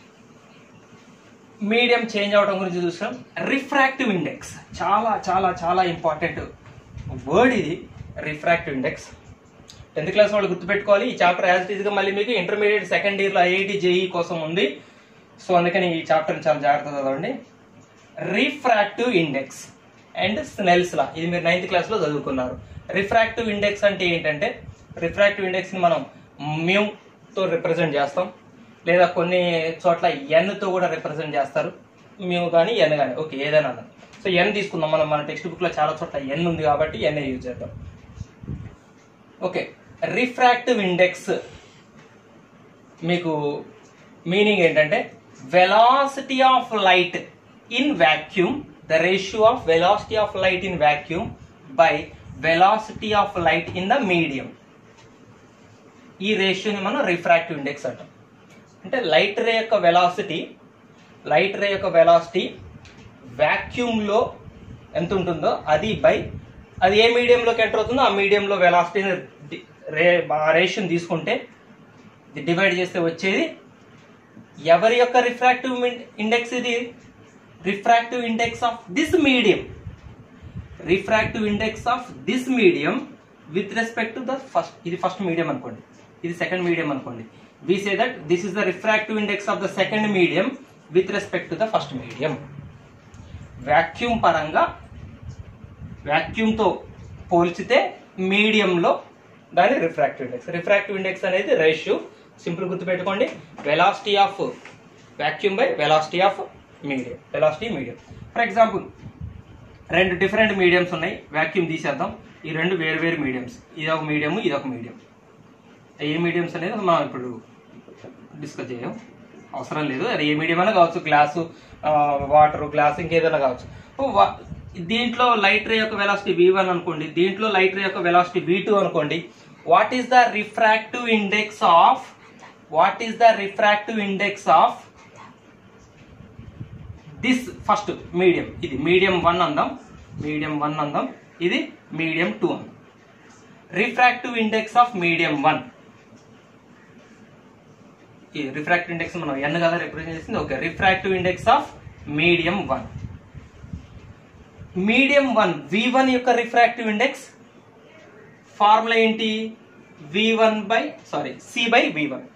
మీడియం చేంజ్ అవడం గురించి చూసాం రిఫ్రాక్టివ్ ఇండెక్స్ చాలా చాలా చాలా ఇంపార్టెంట్ వర్డ్ ఇది రిఫ్రాక్టివ్ ఇండెక్స్ టెన్త్ క్లాస్ వాళ్ళు గుర్తుపెట్టుకోవాలి ఈ చాప్టర్ యాజ్ గా మళ్ళీ మీకు ఇంటర్మీడియట్ సెకండ్ ఇయర్లో ఐఐటి జేఈ కోసం ఉంది సో అందుకని ఈ చాప్టర్ చాలా జాగ్రత్తగా చదవండి refractive index and Snell's law ఇది మీరు నైన్త్ క్లాస్ లో చదువుకున్నారు రిఫ్రాక్టివ్ ఇండెక్స్ అంటే ఏంటంటే రిఫ్రాక్టివ్ ఇండెక్స్ ని మనం మ్యూ తో రిప్రజెంట్ చేస్తాం లేదా కొన్ని చోట్ల ఎన్ తో కూడా రిప్రజెంట్ చేస్తారు మ్యూ కానీ ఎన్ కానీ ఓకే ఏదైనా అన్నది. సో ఎన్ తీసుకుందాం మనం మన టెక్స్ట్ బుక్ లో చాలా చోట్ల ఎన్ ఉంది కాబట్టి ఎన్ యూజ్ చేద్దాం ఓకే రిఫ్రాక్టివ్ ఇండెక్స్ మీకు మీనింగ్ ఏంటంటే velocity of light in vacuum the ratio of velocity of light in vacuum by velocity of light in the medium ఈ రేషియోని మనం రిఫ్రాక్టివ్ ఇండెక్స్ అంటాం అంటే లైట్ రే యొక్క వెలాసిటీ లైట్ రే యొక్క velocity వాక్యూమ్లో ఎంత ఉంటుందో అది బై అది ఏ మీడియంలోకి ఎంటర్ అవుతుందో ఆ మీడియంలో వెలాసిటీని రే ఆ రేషియోని తీసుకుంటే ఇది డివైడ్ చేస్తే వచ్చేది ఎవరి యొక్క రిఫ్రాక్టివ్ ఇండెక్స్ ఇది refractive index of this medium refractive index of this medium with respect to the first ఇది ఫస్ట్ మీడియం అనుకోండి ఇది సెకండ్ మీడియం అనుకోండి we say that this is the refractive index of the second medium with respect to the first medium vacuum పరంగా vacuum తో పోల్చితే మీడియంలో దాని refractive index refractive index అనేది రేషియో సింపుల్ గుర్తుపెట్టుకోండి velocity of vacuum by velocity of medium velocity medium for example రెండు different mediums ఉన్నాయి vacuum తీసేద్దాం ఈ రెండు వేరు వేరు మీడియంస్ ఇది ఒక మీడియం ఇది ఒక మీడియం ఏ మీడియంస్ అనేది మనం ఇప్పుడు డిస్కస్ చేయం అవసరం లేదు అది ఏ మీడియం అయినా కావచ్చు గ్లాసు వాటర్ గ్లాస్ ఇంకేదైనా కావచ్చు ఓ వా- దీంట్లో లైట్ రే యొక్క వెలాసిటీ వి వన్ అనుకోండి దీంట్లో లైట్ రే యొక్క వెలాసిటీ వి టూ అనుకోండి what is the refractive index of what is the refractive index of this first medium ఇది మీడియం వన్ అందాం మీడియం వన్ అందాం ఇది మీడియం టూ అందాం refractive index of medium one ఈ refractive index మనం N కదా represent చేసింది okay refractive index of medium one medium one V one యొక్క రిఫ్రాక్టివ్ ఇండెక్స్ ఫార్ములా ఏంటి V one by sorry C by V one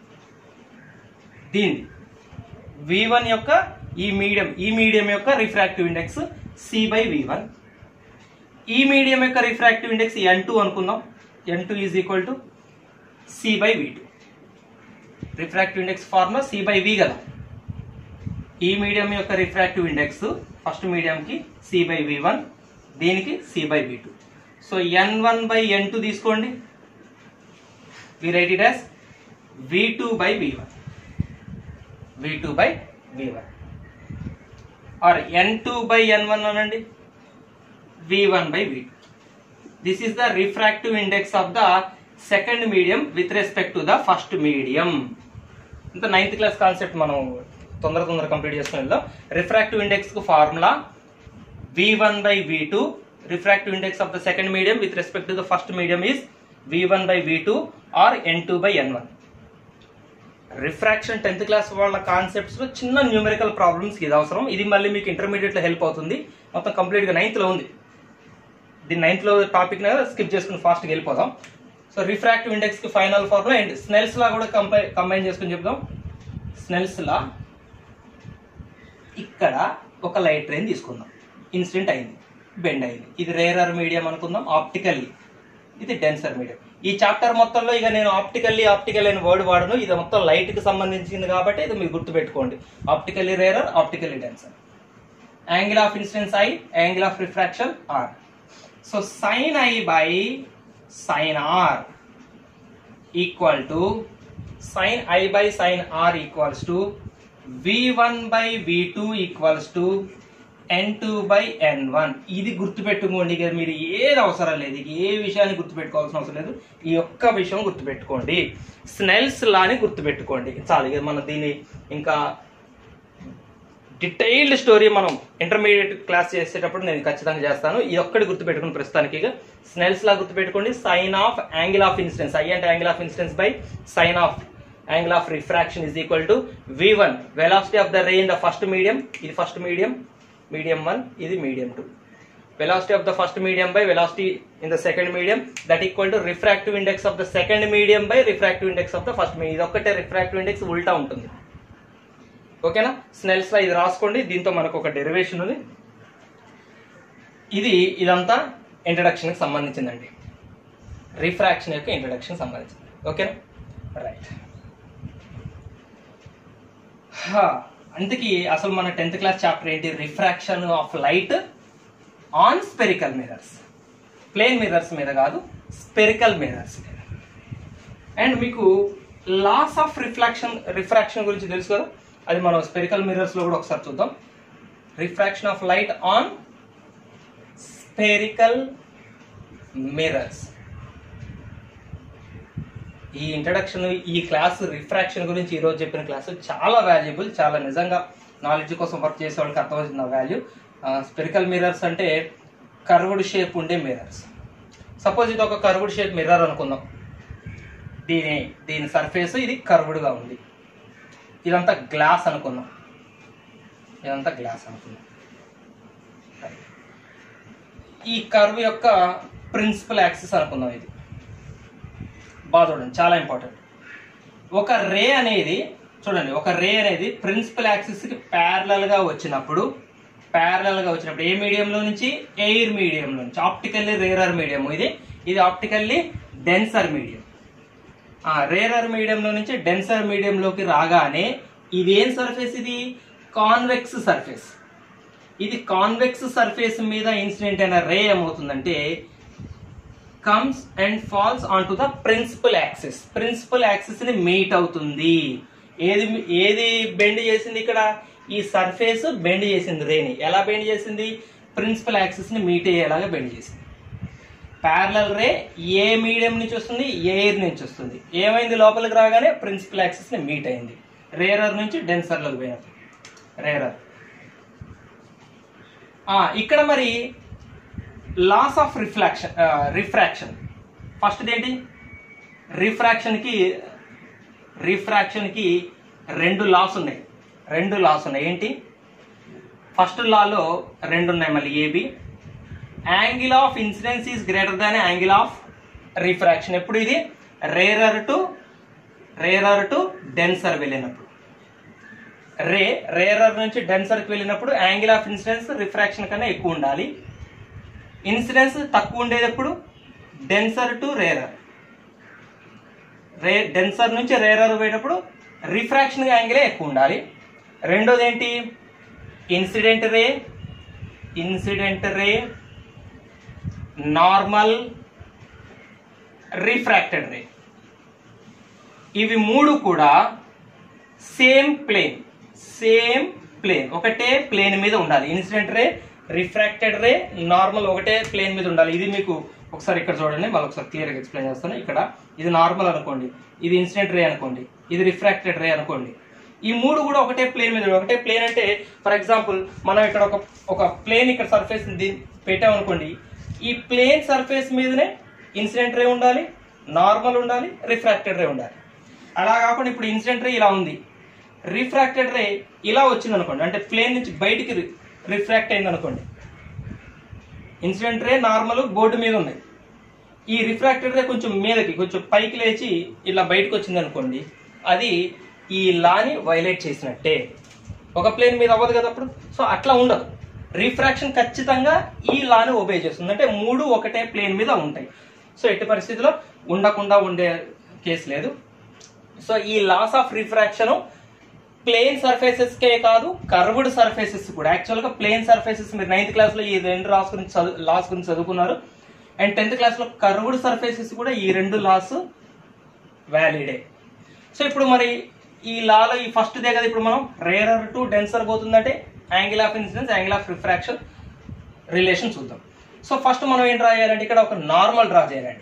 దీన్ని V one యొక్క ఈ medium ఈ మీడియం యొక్క refractive index C by V one ఈ medium యొక్క refractive index ఎన్ two అనుకుందాం N two is equal to C by V two refractive index formula C by V కదా ఈ మీడియం యొక్క రిఫ్రాక్టివ్ ఇండెక్స్ ఫస్ట్ మీడియంకి C by V one దీనికి C by V two so N one by N two తీసుకోండి we write it as V two by V one V two by V one or N two by N one అనండి V one by V two this is the refractive index of the second medium with respect to the first medium ఇంత ninth class concept మనం తొందర తొందర complete చేసుకుని వెళ్దాం refractive index కు formula V one by V two refractive index of the second medium with respect to the first medium is V one by V two are N two by N one refraction tenth class వాళ్ళ concepts లో చిన్న numerical problems ఇది అవసరం ఇది మళ్ళీ మీకు intermediate లో help అవుతుంది మొత్తం కంప్లీట్ గా నైన్త్ లో ఉంది దీని నైన్త్ లో టాపిక్ స్కిప్ చేసుకుని ఫాస్ట్ గా వెళ్ళిపోదాం సో రిఫ్రాక్టివ్ ఇండెక్స్ కి final formula and Snell's law కూడా కంపై కంబైన్ చేసుకుని చెప్దాం స్నెల్స్ లా ఇక్కడ ఒక లైట్ ట్రైన్ తీసుకుందాం ఇన్సిడెంట్ అయింది బెండ్ అయింది ఇది రేరర్ మీడియం అనుకుందాం ఆప్టికల్లీ ఇది డెన్సర్ మీడియం ఈ చాప్టర్ మొత్తంలో ఇక నేను ఆప్టికల్లీ ఆప్టికల్ అనే వర్డ్ వాడను ఇది మొత్తం లైట్ కి సంబంధించింది కాబట్టి ఇది మీరు గుర్తుపెట్టుకోండి optically rarer optically denser angle of incidence I angle of refraction R so sine I by sine R equal to sine I by sine R equals to V one by V two equals to N two by N one ఇది గుర్తుపెట్టుకోండి ఇక మీరు ఏది అవసరం లేదు ఇక ఏ విషయాన్ని గుర్తుపెట్టుకోవాల్సిన అవసరం లేదు ఈ ఒక్క విషయం గుర్తుపెట్టుకోండి స్నెల్స్ లాని గుర్తుపెట్టుకోండి చాలు ఇక మనం దీన్ని ఇంకా డీటెయిల్డ్ స్టోరీ మనం ఇంటర్మీడియట్ క్లాస్ చేసేటప్పుడు నేను ఖచ్చితంగా చేస్తాను ఇది ఒక్కటి గుర్తుపెట్టుకుని ప్రస్తుతానికి ఇక స్నెల్స్ లా గుర్తుపెట్టుకోండి sine of angle of incidence I అంటే angle of incidence by sine of angle of refraction is equal to V one velocity of the ray in the first medium ఇది ఫస్ట్ మీడియం మీడియం వన్ ఇది medium two velocity of the first medium by velocity in the second medium that equal to refractive index of the second medium by refractive index of the first medium ఇది ఒక్కటే refractive index ఉల్టా ఉంటుంది ఓకేనా Snell's law ఇది రాసుకోండి దీంతో మనకు ఒక డెరివేషన్ ఉంది ఇది ఇదంతా ఇంట్రడక్షన్ కి సంబంధించిందండి రిఫ్రాక్షన్ యొక్క ఇంట్రడక్షన్ సంబంధించింది ఓకేనా రైట్ అందుకే అసలు మన టెన్త్ క్లాస్ చాప్టర్ ఏంటి refraction of light on spherical mirrors plane mirrors మీద కాదు స్పెరికల్ మిరర్స్ మీద అండ్ మీకు లాస్ ఆఫ్ రిఫ్రాక్షన్ రిఫ్రాక్షన్ గురించి తెలుసు కదా అది మనం స్పెరికల్ మిరర్స్ లో కూడా ఒకసారి చూద్దాం refraction of light on spherical mirrors ఈ ఇంట్రడక్షన్ ఈ క్లాస్ రిఫ్రాక్షన్ గురించి ఈ రోజు చెప్పిన క్లాస్ చాలా వాల్యుబుల్ చాలా నిజంగా నాలెడ్జ్ కోసం వర్క్ చేసే వాళ్ళకి అర్థమవుతుంది ఆ వాల్యూ స్పెరికల్ మిరర్స్ అంటే కర్వ్డ్ షేప్ ఉండే మిరర్స్ సపోజ్ ఇది ఒక కర్వ్డ్ షేప్ మిర్రర్ అనుకుందాం దీని దీని సర్ఫేస్ ఇది కర్వ్డ్ గా ఉంది ఇదంతా గ్లాస్ అనుకుందాం ఇదంతా గ్లాస్ అనుకుందాం ఈ కర్వ్ యొక్క ప్రిన్సిపల్ యాక్సిస్ అనుకుందాం ఇది బాగా చూడండి చాలా ఇంపార్టెంట్ ఒక రే అనేది చూడండి ఒక రే అనేది ప్రిన్సిపల్ యాక్సిస్ కి ప్యారలల్ గా వచ్చినప్పుడు ప్యారలల్ గా వచ్చినప్పుడు ఏ మీడియంలో నుంచి ఎయిర్ మీడియంలో నుంచి ఆప్టికల్లీ రేరర్ మీడియం ఇది ఇది ఆప్టికల్లీ డెన్సర్ మీడియం రేరర్ మీడియంలో నుంచి డెన్సర్ మీడియంలోకి రాగానే ఇది ఏం సర్ఫేస్ ఇది కాన్వెక్స్ సర్ఫేస్ ఇది కాన్వెక్స్ సర్ఫేస్ మీద ఇన్సిడెంట్ అయిన రే ఏమవుతుందంటే comes and falls on to the principal axis principal axis ని మీట్ అవుతుంది ఏది ఏది బెండ్ చేసింది ఇక్కడ ఈ సర్ఫేస్ బెండ్ చేసింది రేని ఎలా బెండ్ చేసింది ప్రిన్సిపల్ యాక్సిస్ ని మీట్ అయ్యేలాగా బెండ్ చేసింది ప్యారలల్ రే ఏ మీడియం నుంచి వస్తుంది ఎయిర్ నుంచి వస్తుంది ఏమైంది లోపలికి రాగానే ప్రిన్సిపల్ యాక్సిస్ ని మీట్ అయింది రేరర్ నుంచి డెన్సర్లోకి పోయినప్పుడు రేరర్ ఇక్కడ మరి laws of reflection refraction first ఏంటి రిఫ్రాక్షన్ కి రిఫ్రాక్షన్ కి రెండు లాస్ ఉన్నాయి రెండు లాస్ ఉన్నాయి ఏంటి ఫస్ట్ లాలో రెండు ఉన్నాయి మళ్ళీ A B angle of incidence is greater than angle of refraction ఎప్పుడు ఇది rarer to rarer to denser వెళ్ళినప్పుడు రే రేరర్ నుంచి డెన్సర్కి వెళ్ళినప్పుడు యాంగిల్ ఆఫ్ ఇన్సిడెన్స్ రిఫ్రాక్షన్ కన్నా ఎక్కువ ఉండాలి ఇన్సిడెన్స్ తక్కువ ఉండేది ఎప్పుడు denser to rarer ray denser నుంచి రేరర్ పోయేటప్పుడు రిఫ్రాక్షన్ యాంగిలే ఎక్కువ ఉండాలి రెండోది ఏంటి incident ray incident ray normal refracted ray ఇవి మూడు కూడా సేమ్ ప్లేన్ సేమ్ ప్లేన్ ఒకటే ప్లేన్ మీద ఉండాలి incident ray refracted ray normal ఒకటే ప్లేన్ మీద ఉండాలి ఇది మీకు ఒకసారి ఇక్కడ చూడండి మళ్ళీ ఒకసారి క్లియర్గా ఎక్స్ప్లెయిన్ చేస్తాను ఇక్కడ ఇది నార్మల్ అనుకోండి ఇది ఇన్సిడెంట్ రే అనుకోండి ఇది రిఫ్రాక్టెడ్ రే అనుకోండి ఈ మూడు కూడా ఒకటే ప్లేన్ మీద ఉండాలి. ఒకటే ప్లేన్ అంటే ఫర్ ఎగ్జాంపుల్ మనం ఇక్కడ ఒక ఒక ప్లేన్ ఇక్కడ సర్ఫేస్ పెట్టామనుకోండి ఈ ప్లేన్ సర్ఫేస్ మీదనే ఇన్సిడెంట్ రే ఉండాలి నార్మల్ ఉండాలి రిఫ్రాక్టెడ్ రే ఉండాలి అలా కాకుండా ఇప్పుడు ఇన్సిడెంట్ రే ఇలా ఉంది రిఫ్రాక్టెడ్ రే ఇలా వచ్చింది అనుకోండి అంటే ప్లేన్ నుంచి బయటికి రిఫ్రాక్ట్ అయింది అనుకోండి ఇన్సిడెంట్ రే నార్మల్ బోర్డు మీద ఉంది ఈ రిఫ్రాక్టెడ్ రే కొంచెం మీదకి కొంచెం పైకి లేచి ఇలా బయటకు వచ్చింది అనుకోండి అది ఈ లాని వైలేట్ చేసినట్టే ఒక ప్లేన్ మీద అవ్వదు కదా అప్పుడు సో అట్లా ఉండదు రిఫ్రాక్షన్ ఖచ్చితంగా ఈ లాని ఒబే చేస్తుంది అంటే మూడు ఒకటే ప్లేన్ మీద ఉంటాయి సో ఎట్టి పరిస్థితిలో ఉండకుండా ఉండే కేసు లేదు సో ఈ laws of refraction plane surfaces కే కాదు కర్వ్డ్ సర్ఫేసెస్ కూడా యాక్చువల్ గా ప్లేన్ సర్ఫేసెస్ మీరు నైన్త్ క్లాస్ లో ఈ రెండు లాస్ గురించి చదువు లాస్ గురించి చదువుకున్నారు అండ్ టెన్త్ క్లాస్ లో కర్వ్డ్ సర్ఫేసెస్ కూడా ఈ రెండు లాస్ వ్యాలిడే సో ఇప్పుడు మరి ఈ లాలో ఈ ఫస్ట్ దే కదా ఇప్పుడు మనం రేరర్ టు డెన్సర్ పోతుందంటే angle of incidence angle of refraction relation చూద్దాం సో ఫస్ట్ మనం ఏం డ్రా చేయాలంటే ఇక్కడ ఒక నార్మల్ డ్రా చేయాలండి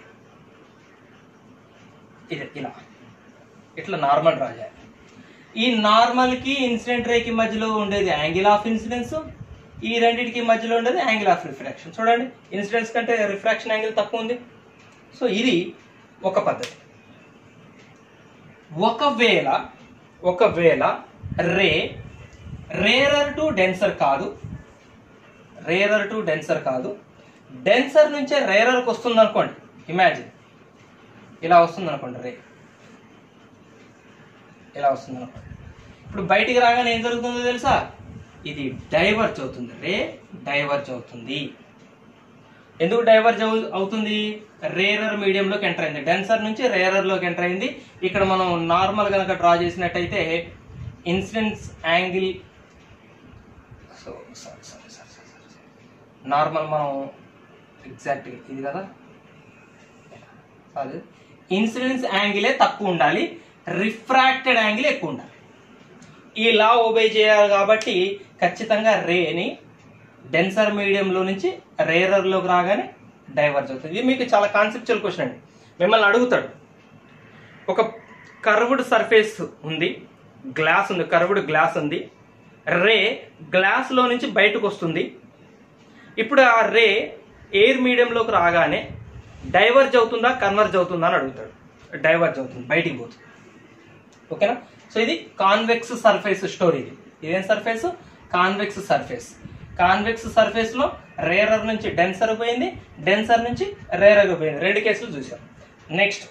ఇది ఇలా ఇట్లా నార్మల్ డ్రా చేయాలి ఈ నార్మల్ కి ఇన్సిడెంట్ రే కి మధ్యలో ఉండేది యాంగిల్ ఆఫ్ ఇన్సిడెన్స్ ఈ రెండింటికి మధ్యలో ఉండేది యాంగిల్ ఆఫ్ రిఫ్రాక్షన్ చూడండి ఇన్సిడెన్స్ కంటే రిఫ్రాక్షన్ యాంగిల్ తక్కువ ఉంది సో ఇది ఒక పద్ధతి ఒకవేళ ఒకవేళ రే రేరర్ టు డెన్సర్ కాదు రేరర్ టు డెన్సర్ కాదు డెన్సర్ నుంచే రేరర్కి వస్తుంది అనుకోండి ఇమాజిన్ ఇలా వస్తుంది అనుకోండి రే ఇలా వస్తుంది అనుకోండి ఇప్పుడు బయటికి రాగానే ఏం జరుగుతుందో తెలుసా ఇది డైవర్జ్ అవుతుంది రే డైవర్జ్ అవుతుంది ఎందుకు డైవర్జ్ అవు- అవుతుంది రేరర్ మీడియంలోకి ఎంటర్ అయింది డెన్సర్ నుంచి రేరర్ లోకి ఎంటర్ అయింది ఇక్కడ మనం నార్మల్ కనుక డ్రా చేసినట్టయితే incidence angle so sorry sorry sorry sorry normal మనం ఎగ్జాక్ట్ ఇది కదా అది ఇన్సిడెన్స్ యాంగిలే తక్కువ ఉండాలి రిఫ్రాక్టెడ్ యాంగిల్ ఎక్కువ ఉండాలి ఈ లా ఓబే చేయాలి కాబట్టి ఖచ్చితంగా రేని డెన్సర్ మీడియంలో నుంచి రేరర్లోకి రాగానే డైవర్జ్ అవుతుంది ఇది మీకు చాలా కాన్సెప్చువల్ క్వశ్చన్ అండి మిమ్మల్ని అడుగుతాడు ఒక కర్వ్డ్ సర్ఫేస్ ఉంది గ్లాస్ ఉంది కర్వ్డ్ గ్లాస్ ఉంది రే గ్లాస్లో నుంచి బయటకు వస్తుంది ఇప్పుడు ఆ రే ఎయిర్ మీడియంలోకి రాగానే డైవర్జ్ అవుతుందా కన్వర్జ్ అవుతుందా అని అడుగుతాడు డైవర్జ్ అవుతుంది బయటికి పోతుంది ఓకేనా సో ఇది కాన్వెక్స్ సర్ఫేస్ స్టోరీ ఇది ఇదేం surface convex surface convex surface లో రేరర్ నుంచి డెన్సర్ పోయింది డెన్సర్ నుంచి రేరర్ పోయింది రెండు కేసులు చూసాం నెక్స్ట్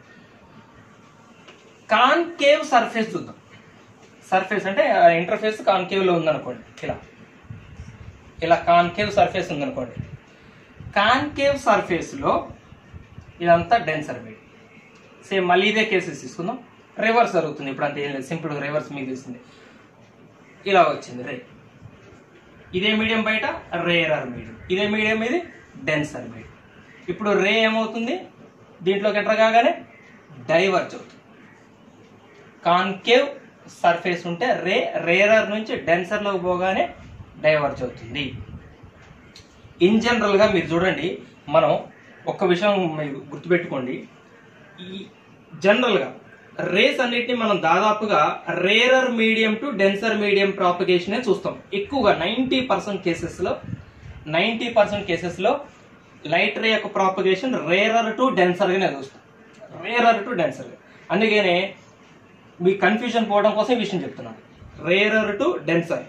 కాన్కేవ్ సర్ఫేస్ చూద్దాం సర్ఫేస్ అంటే ఇంటర్ఫేస్ కాన్కేవ్ లో ఉందనుకోండి ఇలా ఇలా కాన్కేవ్ సర్ఫేస్ ఉందనుకోండి కాన్కేవ్ సర్ఫేస్ లో ఇదంతా డెన్సర్ మీడియం సేమ్ మళ్ళీ ఇదే కేసెస్ తీసుకుందాం రివర్స్ జరుగుతుంది ఇప్పుడు అంత ఏం లేదు సింపుల్ రివర్స్ మీకు తెలిసింది ఇలా వచ్చింది రే ఇదే మీడియం బయట రేరర్ మీడియం ఇదే మీడియం ఇది డెన్సర్ మీడియం ఇప్పుడు రే ఏమవుతుంది దీంట్లోకి ఎంటర్ కాగానే డైవర్జ్ అవుతుంది కాన్కేవ్ సర్ఫేస్ ఉంటే రే రేరర్ నుంచి డెన్సర్లోకి పోగానే డైవర్జ్ అవుతుంది ఇన్ జనరల్గా మీరు చూడండి మనం ఒక్క విషయం మీరు గుర్తుపెట్టుకోండి ఈ జనరల్గా రేస్ అన్నిటిని మనం దాదాపుగా rarer medium to denser medium ప్రాపగేషనే చూస్తాం ఎక్కువగా నైంటీ పర్సెంట్ కేసెస్లో నైంటీ పర్సెంట్ కేసెస్లో లైట్ రే యొక్క ప్రాపగేషన్ రేరర్ టు డెన్సర్గానే చూస్తాం రేరర్ టు డెన్సర్ అందుకనే మీ కన్ఫ్యూజన్ పోవడం కోసం ఈ విషయం చెప్తున్నాను రేరర్ టు డెన్సర్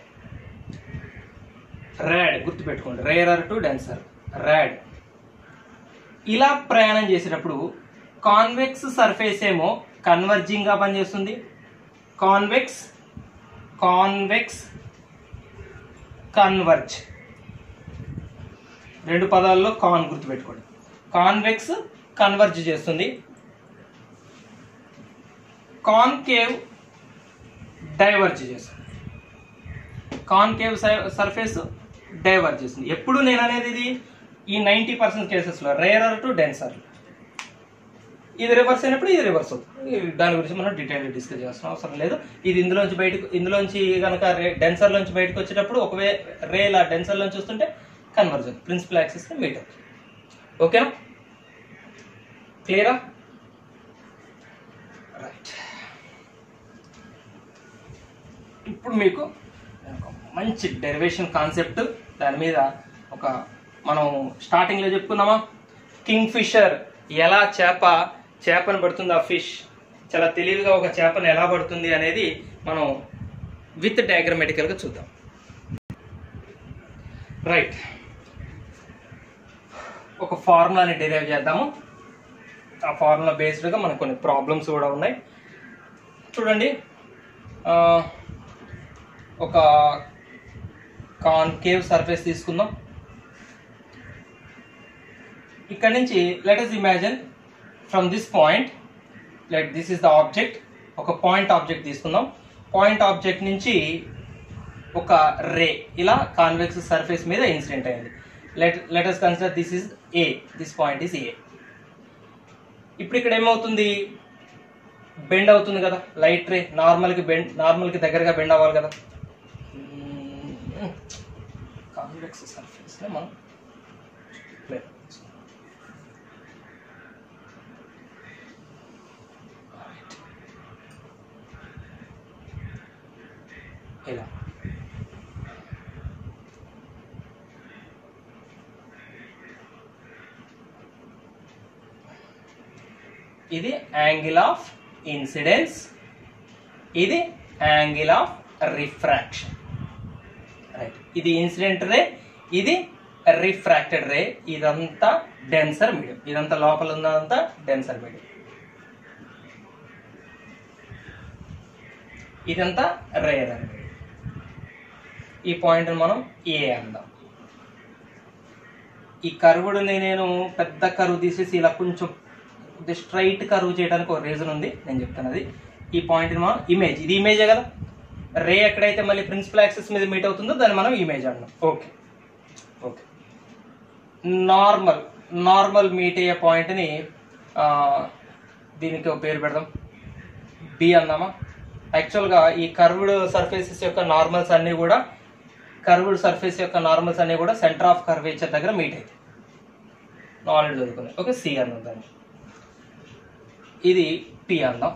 ర్యాడ్ గుర్తుపెట్టుకోండి రేరర్ టు డెన్సర్ ర్యాడ్ ఇలా ప్రయాణం చేసేటప్పుడు కాన్వెక్స్ సర్ఫేస్ ఏమో కన్వర్జింగ్ గా పనిచేస్తుంది కాన్వెక్స్ కాన్వెక్స్ కన్వర్జ్ రెండు పదాల్లో కాన్ గుర్తుపెట్టుకోండి కాన్వెక్స్ కన్వర్జ్ చేస్తుంది కాన్కేవ్ డైవర్జ్ చేస్తుంది కాన్కేవ్ సర్ఫేస్ డైవర్జ్ చేస్తుంది ఎప్పుడు నేను అనేది ఇది ఈ నైంటీ పర్సెంట్ కేసెస్లో రేరర్ టు డెన్సర్ ఇది రివర్స్ అయినప్పుడు ఇది రివర్స్ అవుతుంది ఈ దాని గురించి మనం డీటెయిల్ డిస్కస్ చేయాల్సిన అవసరం లేదు ఇది ఇందులోంచి బయటకు ఇందులోంచి కనుక డెన్సర్ లోంచి బయటకు వచ్చేటప్పుడు ఒకవే రే ఇలా డెన్సర్ లోంచి వస్తుంటే కన్వర్జన్ ప్రిన్సిపల్ యాక్సిస్ మీట్ అవుతుంది ఓకేనా క్లియరా రైట్ ఇప్పుడు మీకు ఒక మంచి డెరివేషన్ కాన్సెప్ట్ దాని మీద ఒక మనం స్టార్టింగ్లో చెప్పుకున్నామా కింగ్ ఫిషర్ ఎలా చేప చేపను పడుతుంది ఆ ఫిష్ చాలా తెలివిగా ఒక చేపను ఎలా పడుతుంది అనేది మనం విత్ డయాగ్రమెటికల్గా చూద్దాం రైట్ ఒక ఫార్ములాని డిరైవ్ చేద్దాము ఆ ఫార్ములా బేస్డ్గా మనకు కొన్ని ప్రాబ్లమ్స్ కూడా ఉన్నాయి చూడండి ఆ, ఒక కాన్కేవ్ సర్ఫేస్ తీసుకుందాం ఇక్కడ నుంచి let us imagine from this point let this is the object ఒక పాయింట్ ఆబ్జెక్ట్ తీసుకుందాం పాయింట్ ఆబ్జెక్ట్ నుంచి ఒక రే ఇలా కాన్వెక్స్ సర్ఫేస్ మీద ఇన్సిడెంట్ అయింది let let us consider this is A this point is A ఇప్పుడు ఇక్కడ ఏమవుతుంది బెండ్ అవుతుంది కదా లైట్ రే నార్మల్కి బెండ్ నార్మల్కి దగ్గరగా బెండ్ అవ్వాలి కదా కాన్వెక్స్ సర్ఫేస్ మనం plane తీసుకుందాం. Alright. ఇలా ఇది యాంగిల్ ఆఫ్ ఇన్సిడెన్స్ ఇది యాంగిల్ ఆఫ్ రిఫ్రాక్షన్ రైట్ ఇది ఇన్సిడెంట్ రే ఇది రిఫ్రాక్టెడ్ రే ఇదంతా డెన్సర్ మీడియం ఇదంతా లోపల ఉన్నదంతా డెన్సర్ మీడియం ఇదంతా రేర్ మీడియం ఈ పాయింట్ మనం ఏ అందాం ఈ కర్వుడుని నేను పెద్ద కరువు తీసేసి ఇలా కొంచెం స్ట్రైట్ కరువు చేయడానికి ఒక రీజన్ ఉంది నేను చెప్తాను అది ఈ పాయింట్ మనం ఇమేజ్ ఇది ఇమేజే కదా రే ఎక్కడైతే మళ్ళీ ప్రిన్సిపల్ యాక్సెస్ మీద మీట్ అవుతుందో దాన్ని మనం ఇమేజ్ అన్నాం okay okay normal normal meet అయ్యే పాయింట్ని దీనికి ఒక పేరు పెడదాం బి అందామా యాక్చువల్గా ఈ కర్వ్డ్ సర్ఫేసెస్ యొక్క నార్మల్స్ అన్నీ కూడా కర్వ్డ్ సర్ఫేస్ యొక్క నార్మల్స్ అన్నీ కూడా సెంటర్ ఆఫ్ కర్వేచర్ దగ్గర మీట్ అవుతాయి నాలెడ్జ్ చదువుకున్నాయి ఓకే సి అందాం దాన్ని ఇది పి అందాం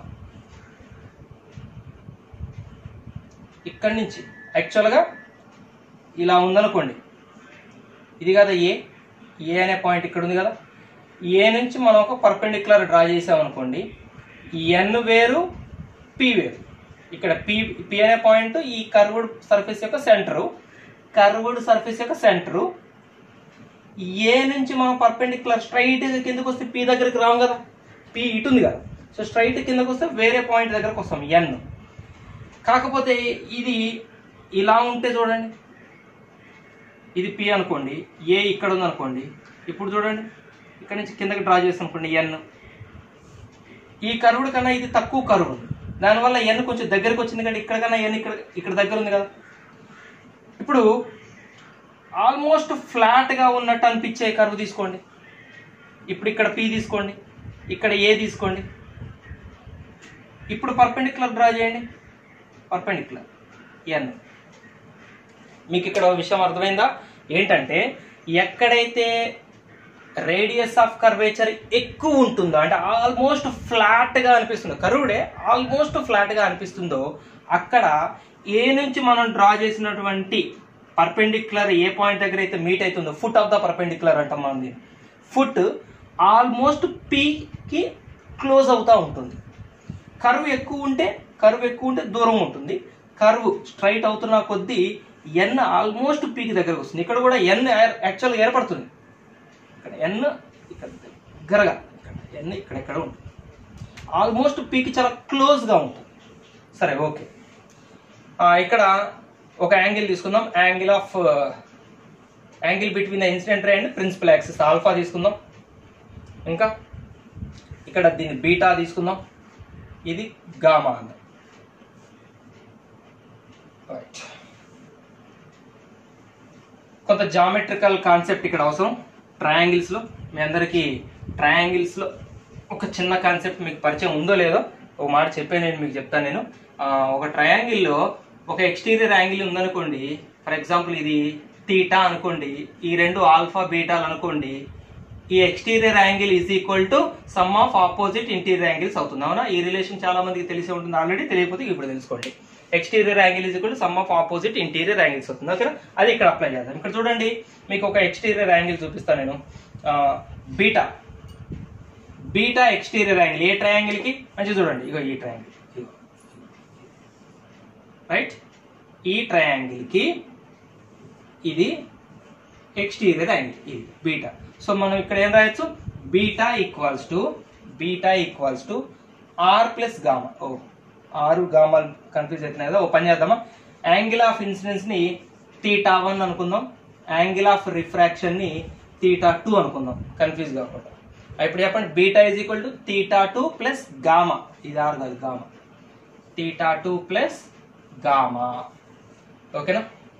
ఇక్కడి నుంచి యాక్చువల్గా ఇలా ఉందనుకోండి ఇది కదా ఏ ఏ అనే పాయింట్ ఇక్కడ ఉంది కదా ఏ నుంచి మనం ఒక పర్పెండిక్యులర్ డ్రా చేసామనుకోండి ఎన్ వేరు పి వేరు ఇక్కడ పి పి అనే పాయింట్ ఈ కర్వ్డ్ సర్ఫేస్ యొక్క సెంటరు కర్వ్డ్ సర్ఫేస్ యొక్క సెంటరు ఏ నుంచి మనం పర్పెండిక్యులర్ స్ట్రైట్ కిందకు వస్తే పి దగ్గరికి రాము కదా పి ఇటు ఉంది కదా సో స్ట్రైట్ కిందకు వస్తే వేరే పాయింట్ దగ్గరకు వస్తాం ఎన్ కాకపోతే ఇది ఇలా ఉంటే చూడండి ఇది పి అనుకోండి ఏ ఇక్కడ ఉంది అనుకోండి ఇప్పుడు చూడండి ఇక్కడ నుంచి కిందకి డ్రా చేస్తాం అనుకోండి ఎన్ ఈ కరువుడు కన్నా ఇది తక్కువ కరువు ఉంది దానివల్ల ఎన్ కొంచెం దగ్గరికి వచ్చింది కానీ ఇక్కడ కన్నా ఎన్ ఇక్కడ ఇక్కడ దగ్గర ఉంది కదా ఇప్పుడు ఆల్మోస్ట్ ఫ్లాట్గా ఉన్నట్టు అనిపించే కరువు తీసుకోండి ఇప్పుడు ఇక్కడ పి తీసుకోండి ఇక్కడ ఏ తీసుకోండి ఇప్పుడు పర్పెండిక్యులర్ డ్రా చేయండి పర్పెండిక్యులర్ ఎన్ మీకు ఇక్కడ ఒక విషయం అర్థమైందా ఏంటంటే ఎక్కడైతే రేడియస్ ఆఫ్ కర్వేచర్ ఎక్కువ ఉంటుందో అంటే ఆల్మోస్ట్ ఫ్లాట్గా అనిపిస్తుందో కరువుడే ఆల్మోస్ట్ ఫ్లాట్గా అనిపిస్తుందో అక్కడ ఏ నుంచి మనం డ్రా చేసినటువంటి పర్పెండిక్యులర్ ఏ పాయింట్ దగ్గర అయితే మీట్ అవుతుందో ఫుట్ ఆఫ్ ద పర్పెండిక్యులర్ అంటాం మనం దీన్ని ఫుట్ ఆల్మోస్ట్ పీకి క్లోజ్ అవుతూ ఉంటుంది కరువు ఎక్కువ ఉంటే కరువు ఎక్కువ ఉంటే దూరం ఉంటుంది కరువు స్ట్రైట్ అవుతున్న కొద్దీ ఎన్ ఆల్మోస్ట్ పీకి దగ్గరకు వస్తుంది ఇక్కడ కూడా ఎన్ యాక్చువల్గా ఏర్పడుతుంది ఇక్కడ ఎన్ ఇక్కడ దగ్గరగా ఇవన్నీ ఇక్కడెక్కడ ఉంటుంది ఆల్మోస్ట్ పీకి చాలా క్లోజ్గా ఉంటుంది సరే ఓకే ఇక్కడ ఒక యాంగిల్ తీసుకుందాం angle of angle between the incident ray and principal axis alpha తీసుకుందాం ఇంకా ఇక్కడ దీన్ని బీటా తీసుకుందాం ఇది గామా అందాం రైట్ కొంత జామెట్రికల్ కాన్సెప్ట్ ఇక్కడ అవసరం ట్రయాంగిల్స్లో మీ అందరికీ ట్రయాంగిల్స్లో ఒక చిన్న కాన్సెప్ట్ మీకు పరిచయం ఉందో లేదో ఒక మాట చెప్పే నేను మీకు చెప్తాను నేను ఆ, ఒక ట్రయాంగిల్లో ఒక ఎక్స్టీరియర్ యాంగిల్ ఉందనుకోండి ఫర్ ఎగ్జాంపుల్ ఇది తీటా అనుకోండి ఈ రెండు ఆల్ఫా బీటాలు అనుకోండి ఈ exterior angle is equal to sum of opposite interior angles అవుతుంది అవునా ఈ రిలేషన్ చాలా మందికి తెలిసే ఉంటుంది ఆల్రెడీ తెలియకపోతే ఇప్పుడు తెలుసుకోండి exterior angle is equal to sum of opposite interior angles అవుతుంది ఓకేనా అది ఇక్కడ అప్లై చేద్దాం ఇక్కడ చూడండి మీకు ఒక ఎక్స్టీరియర్ యాంగిల్ చూపిస్తాను నేను బీటా బీటా ఎక్స్టీరియర్ యాంగిల్ ఏ ట్రయాంగిల్ కి మంచిగా చూడండి ఇగో ఈ ట్రయాంగిల్ రైట్ ఈ ట్రయాంగిల్ కి ఇది ఎక్స్టీరియర్ యాంగిల్ ఇది బీటా సో మనం ఇక్కడ ఏం రాయొచ్చు beta equals to beta equals to R plus gamma ఓ ఆరు గామా కన్ఫ్యూజ్ అవుతున్నాయి కదా ఓ పని చేద్దామా యాంగిల్ ఆఫ్ ఇన్సిడెన్స్ ని తీటా వన్ అనుకుందాం యాంగిల్ ఆఫ్ రిఫ్రాక్షన్ ని తీటా టూ అనుకుందాం కన్ఫ్యూజ్ కాకుండా ఇప్పుడు చెప్పండి beta is equal to theta two plus gamma ఇది ఆరు కాదు gamma theta two plus gamma ఓకేనా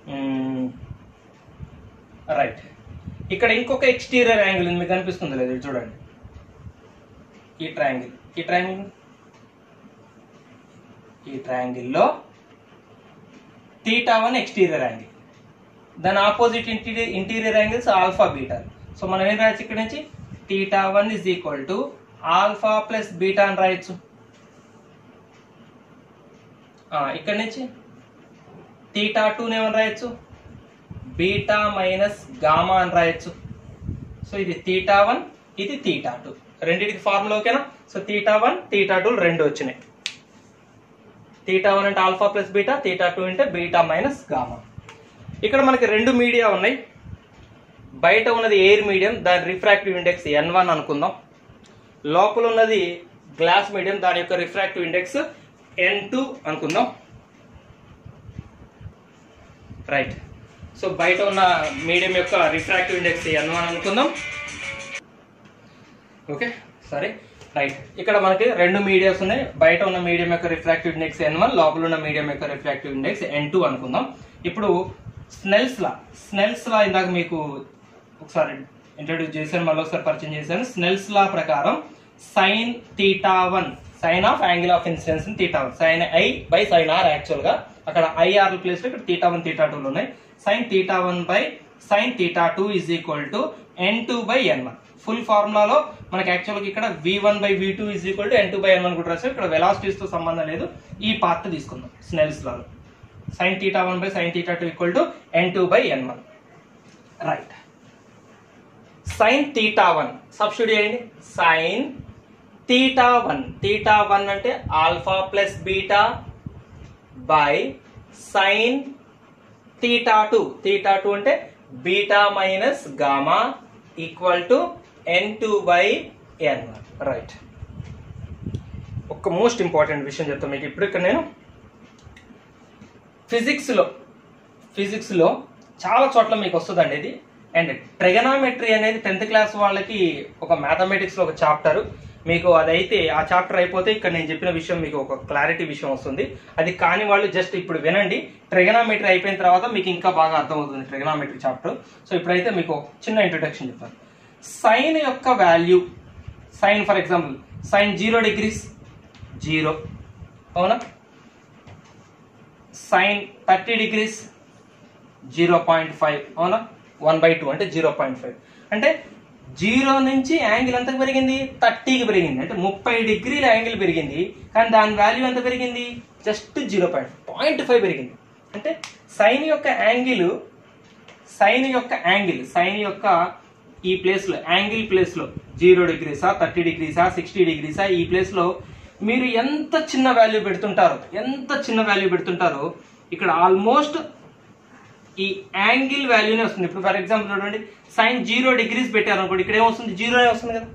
రైట్ ఇక్కడ ఇంకొక ఎక్స్టీరియర్ యాంగిల్ ఉంది మీకు కనిపిస్తుంది లేదు ఇది చూడండి ఈ ట్రయాంగిల్ ఈ ట్రయాంగిల్ ఈ ట్రయాంగిల్లో తీటా వన్ ఎక్స్టీరియర్ యాంగిల్ దాని opposite interior interior angles alpha beta so మనం ఏం రాయొచ్చు ఇక్కడ నుంచి theta one is equal to alpha plus beta అని రాయొచ్చు ఆ, ఇక్కడ నుంచి తీటా టూ ఏమని రాయొచ్చు బీటా మైనస్ గామా అని రాయొచ్చు సో ఇది తీటా వన్ ఇది తీటా టూ రెండింటికి ఫార్ములా ఓకేనా so theta one theta two రెండు వచ్చినాయి తీటా వన్ అంటే alpha plus beta theta two అంటే బీటా మైనస్ గామా ఇక్కడ మనకి రెండు మీడియా ఉన్నాయి బయట ఉన్నది ఎయిర్ మీడియం దాని రిఫ్రాక్టివ్ ఇండెక్స్ ఎన్ వన్ అనుకుందాం లోపల ఉన్నది గ్లాస్ మీడియం దాని యొక్క రిఫ్రాక్టివ్ ఇండెక్స్ ఎన్ టూ అనుకుందాం రైట్ సో బయట ఉన్న మీడియం యొక్క రిఫ్రాక్టివ్ ఇండెక్స్ ఎన్ వన్ అనుకుందాం ఓకే సరే రైట్ ఇక్కడ మనకి రెండు మీడియాస్ ఉన్నాయి బయట ఉన్న మీడియం యొక్క రిఫ్రాక్టివ్ ఇండెక్స్ ఎన్ వన్ లోపల ఉన్న మీడియం యొక్క రిఫ్రాక్టివ్ ఇండెక్స్ ఎన్ టూ అనుకుందాం ఇప్పుడు స్నెల్స్ లా స్నెల్స్ లా ఇందాక మీకు ఒకసారి ఇంట్రడ్యూస్ చేశాను మళ్ళీ ఒకసారి పరిచయం చేశాను స్నెల్స్ లా ప్రకారం sine theta one sine of angle of incidence theta one sine I by sine R actual గా అక్కడ ఐఆర్ ప్లేస్ లో ఇక్కడ థీటా వన్ థీటా టూ ఉన్నాయి sine theta one by sine theta two is equal to N two by N one full ఫార్ములాలో మనకి actual గా ఇక్కడ V one by V two is equal to N two by N one కూడా రాశారు ఇక్కడ velocities తో సంబంధం లేదు ఈ పార్ట్ తీసుకుందాం స్నెల్స్ లాలో sine theta one by sine theta two equal to N two by N one right sine theta one substitute చేయండి sine theta one theta one అంటే alpha plus beta by sine theta two theta two అంటే beta minus gamma equal to N two by N one right ఒక most important విషయం చెప్తాను మీకు ఇప్పుడు ఇక్కడ నేను ఫిజిక్స్లో ఫిజిక్స్లో చాలా చోట్ల మీకు వస్తుందండి ఇది అండ్ ట్రిగనామెట్రీ అనేది టెన్త్ క్లాస్ వాళ్ళకి ఒక మ్యాథమెటిక్స్లో ఒక చాప్టర్ మీకు అదైతే ఆ చాప్టర్ అయిపోతే ఇక్కడ నేను చెప్పిన విషయం మీకు ఒక క్లారిటీ విషయం వస్తుంది అది కాని వాళ్ళు జస్ట్ ఇప్పుడు వినండి ట్రిగనామెట్రీ అయిపోయిన తర్వాత మీకు ఇంకా బాగా అర్థమవుతుంది ట్రిగనామెట్రీ చాప్టర్ సో ఇప్పుడైతే మీకు ఒక చిన్న ఇంట్రొడక్షన్ చెప్తాను సైన్ యొక్క value sine for example sine zero degrees zero అవునా sine thirty degrees zero point five అవునా వన్ బై టూ అంటే జీరో పాయింట్ ఫైవ్ అంటే జీరో నుంచి యాంగిల్ ఎంత పెరిగింది థర్టీకి పెరిగింది అంటే ముప్పై డిగ్రీల యాంగిల్ పెరిగింది కానీ దాని వాల్యూ ఎంత పెరిగింది just zero point point five పెరిగింది అంటే సైన్ యొక్క యాంగిల్ సైన్ యొక్క యాంగిల్ సైన్ యొక్క ఈ ప్లేస్లో యాంగిల్ ప్లేస్లో జీరో డిగ్రీసా థర్టీ డిగ్రీసా సిక్స్టీ డిగ్రీసా ఈ ప్లేస్లో మీరు ఎంత చిన్న వాల్యూ పెడుతుంటారో ఎంత చిన్న వాల్యూ పెడుతుంటారో ఇక్కడ ఆల్మోస్ట్ ఈ యాంగిల్ వాల్యూనే వస్తుంది ఇప్పుడు ఫర్ ఎగ్జాంపుల్ చూడండి సైన్ జీరో డిగ్రీస్ పెట్టారు అనుకోండి ఇక్కడ ఏమొస్తుంది జీరోనే వస్తుంది కదా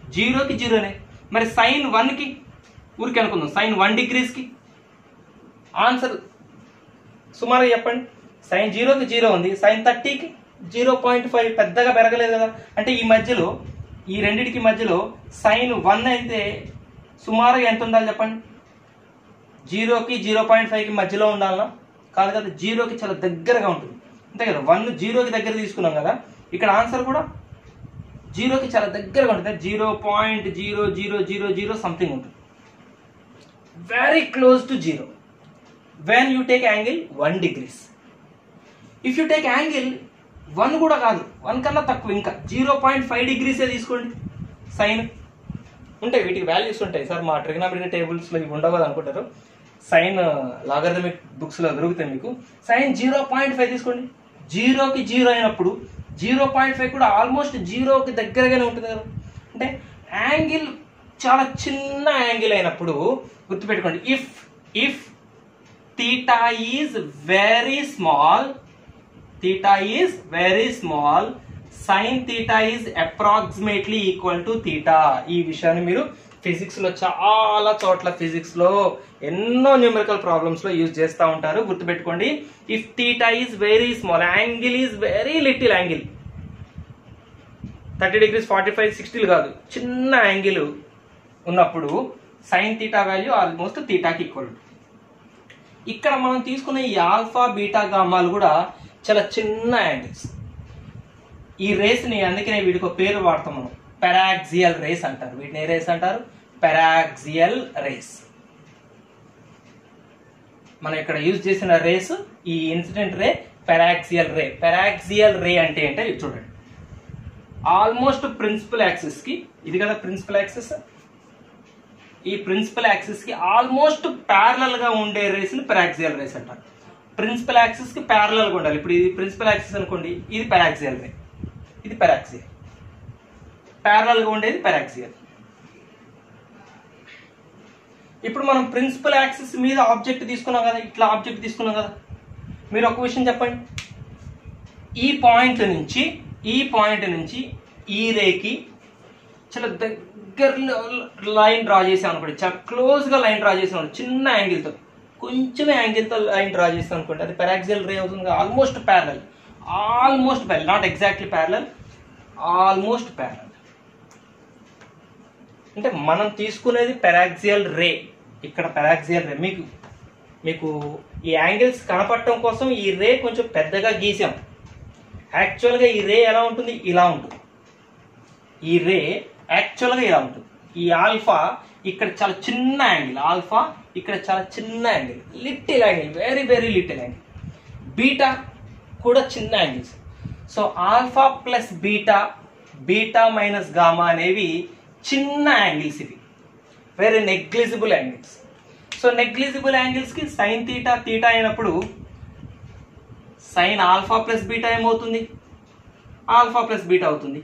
జీరోకి జీరోనే మరి సైన్ వన్కి ఊరికి అనుకుందాం సైన్ వన్ డిగ్రీస్కి ఆన్సర్ సుమారుగా చెప్పండి సైన్ జీరోకి జీరో ఉంది సైన్ థర్టీకి జీరో పాయింట్ ఫైవ్ పెద్దగా పెరగలేదు కదా అంటే ఈ మధ్యలో ఈ రెండిటికి మధ్యలో సైన్ వన్ అయితే సుమారుగా ఎంత ఉండాలి చెప్పండి జీరోకి జీరో పాయింట్ ఫైవ్కి మధ్యలో ఉండాలనా కాదు కదా జీరోకి చాలా దగ్గరగా ఉంటుంది అంతే కదా వన్ జీరోకి దగ్గర తీసుకున్నాం కదా ఇక్కడ ఆన్సర్ కూడా జీరోకి చాలా దగ్గరగా ఉంటుంది zero point zero zero zero zero something ఉంటుంది very close to zero when you take angle one degrees if you take angle one కూడా కాదు వన్ కన్నా తక్కువ ఇంకా జీరో పాయింట్ ఫైవ్ డిగ్రీసే తీసుకోండి సైన్ ఉంటాయి వీటికి వాల్యూస్ ఉంటాయి సార్ మా ట్రిగ్నామెట్రీ టేబుల్స్లో ఇవి ఉండవు కదా అనుకుంటారు సైన్ లాగరిథమిక్ బుక్స్లో దొరుకుతాయి మీకు సైన్ జీరో పాయింట్ ఫైవ్ తీసుకోండి జీరోకి జీరో అయినప్పుడు జీరో పాయింట్ ఫైవ్ కూడా ఆల్మోస్ట్ జీరోకి దగ్గరగానే ఉంటుంది కదా అంటే యాంగిల్ చాలా చిన్న యాంగిల్ అయినప్పుడు గుర్తుపెట్టుకోండి if if theta is very small theta is very small sin theta is approximately equal to theta ఈ విషయాన్ని మీరు ఫిజిక్స్ లో చాలా చోట్ల ఫిజిక్స్ లో ఎన్నో న్యూమరికల్ ప్రాబ్లమ్స్ లో యూజ్ చేస్తూ ఉంటారు గుర్తుపెట్టుకోండి if theta is very small angle is very little angle thirty degrees forty five సిక్స్టీలు కాదు చిన్న యాంగిల్ ఉన్నప్పుడు సైన్ తీటా వాల్యూ ఆల్మోస్ట్ తీటాకి ఈక్వల్ ఇక్కడ మనం తీసుకున్న ఈ ఆల్ఫా బీటా గామాలు కూడా చాలా చిన్న యాంగిల్స్ ఈ రేస్ని అందుకనే వీటికి ఒక పేరు వాడతాం మనం పెరాక్సియల్ రేస్ అంటారు వీటిని ఏ రేస్ అంటారు పెరాక్సియల్ రేస్ మనం ఇక్కడ యూజ్ చేసిన రేస్ ఈ incident ray paraxial ray paraxial ray అంటే ఏంటో ఇది చూడండి ఆల్మోస్ట్ ప్రిన్సిపల్ యాక్సిస్ కి ఇది కదా ప్రిన్సిపల్ యాక్సిస్ ఈ ప్రిన్సిపల్ యాక్సిస్ కి ఆల్మోస్ట్ ప్యారలల్ గా ఉండే రేస్ ని పెరాక్సియల్ రేస్ అంటారు ప్రిన్సిపల్ యాక్సిస్ కి ప్యారలల్ గా ఉండాలి ఇప్పుడు ఇది ప్రిన్సిపల్ యాక్సిస్ అనుకోండి ఇది పెరాక్సియల్ రే ఇది పెరాక్సియల్ ప్యారలల్ గా ఉండేది పెరాక్సియల్ ఇప్పుడు మనం ప్రిన్సిపల్ యాక్సిస్ మీద ఆబ్జెక్ట్ తీసుకున్నాం కదా ఇట్లా ఆబ్జెక్ట్ తీసుకున్నాం కదా మీరు ఒక విషయం చెప్పండి ఈ పాయింట్ నుంచి ఈ పాయింట్ నుంచి ఈ రేకి చాలా దగ్గర లైన్ డ్రా చేసాం అనుకోండి చాలా క్లోజ్ గా లైన్ డ్రా చేసాం అనుకోండి. చిన్న యాంగిల్ తో కొంచెం యాంగిల్ తో లైన్ డ్రా చేసాం అనుకోండి అది పెరాక్సియల్ రే అవుతుంది almost parallel almost parallel not exactly parallel almost parallel అంటే మనం తీసుకునేది పెరాక్సియల్ రే ఇక్కడ పెరాక్సియల్ రే మీకు మీకు ఈ యాంగిల్స్ కనపడటం కోసం ఈ రే కొంచెం పెద్దగా గీసాం యాక్చువల్గా ఈ రే ఎలా ఉంటుంది ఇలా ఉంటుంది ఈ రే యాక్చువల్గా ఇలా ఉంటుంది ఈ ఆల్ఫా ఇక్కడ చాలా చిన్న యాంగిల్ ఆల్ఫా ఇక్కడ చాలా చిన్న angle little angle very very little angle beta కూడా చిన్న angles so alpha plus beta beta minus gamma అనేవి చిన్న యాంగిల్స్ ఇవి very negligible angles so negligible angles కి సైన్ తీటా తీటా అయినప్పుడు సైన్ ఆల్ఫా ప్లస్ బీటా ఏమవుతుంది ఆల్ఫా ప్లస్ బీటా అవుతుంది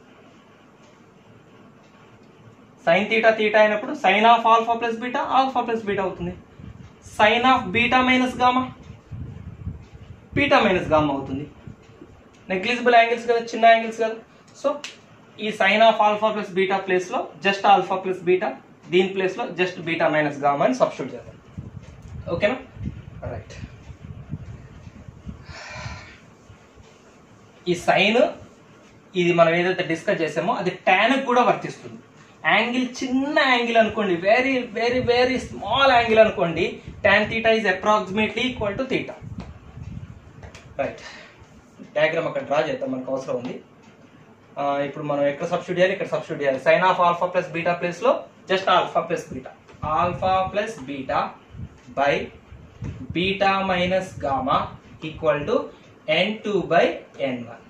sine theta theta అయినప్పుడు sine of alpha plus beta alpha plus beta అవుతుంది sine of beta minus gamma beta minus gamma అవుతుంది negligible angles కదా చిన్న angles కదా so ఈ sine of alpha plus beta place లో just alpha plus beta దీని place లో just beta minus gamma అని సబ్స్టిట్యూట్ చేద్దాం ఓకేనా రైట్ ఈ సైన్ ఇది మనం ఏదైతే డిస్కస్ చేసామో అది tan కి కూడా వర్తిస్తుంది యాంగిల్ చిన్న యాంగిల్ అనుకోండి very very very small angle అనుకోండి tan theta is approximately equal to theta right diagram అక్కడ డ్రా చేద్దాం మనకు అవసరం ఉంది ఆ, ఇప్పుడు మనం ఎక్కడ సబ్స్టిట్యూట్ చేయాలి ఇక్కడ సబ్స్టిట్యూట్ చేయాలి sine of alpha plus beta place లో just alpha plus beta alpha plus beta by beta minus gamma equal to N two by N one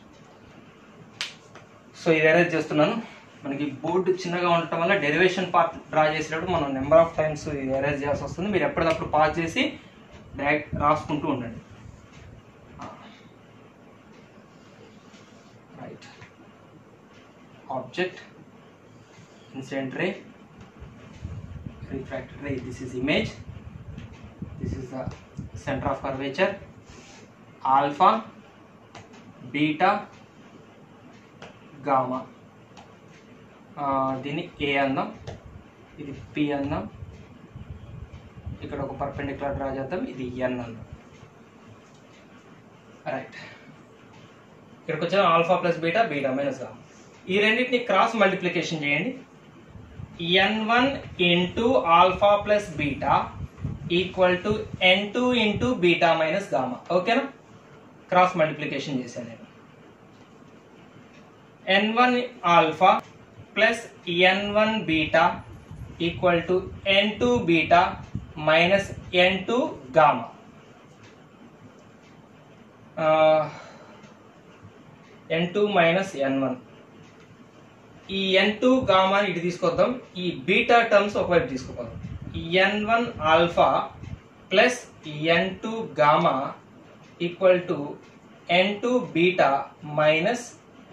so ఇది అరేంజ్ చేస్తున్నాను మనకి బోర్డు చిన్నగా ఉండటం వల్ల డెరివేషన్ పార్ట్ డ్రా చేసేటప్పుడు మనం నెంబర్ ఆఫ్ టైమ్స్ ఇది అరేంజ్ చేయాల్సి వస్తుంది మీరు ఎప్పటికప్పుడు పాస్ చేసి డైరెక్ట్ రాసుకుంటూ ఉండండి right object incident ray refracted ray this is image this is the center of curvature alpha beta gamma ఆ, దీన్ని ఏ అందాం ఇది పి అందాం ఇక్కడ ఒక పర్పెండిక్యులర్ డ్రా చేద్దాం ఇది ఎన్ అందాం రైట్ ఇక్కడికి వచ్చిన alpha plus beta beta minus gamma ఈ రెండింటిని క్రాస్ మల్టిప్లికేషన్ చేయండి N one into alpha plus beta equal to N two into beta minus gamma ఓకేనా క్రాస్ మల్టిప్లికేషన్ చేశాను నేను N one alpha plus N one beta equal to N two beta minus N two gamma N two minus N one ఈ N two gamma ఇటు తీసుకొద్దాం ఈ beta terms ఒకవైపు తీసుకుపోదాం N one alpha plus N two gamma equal to N two beta minus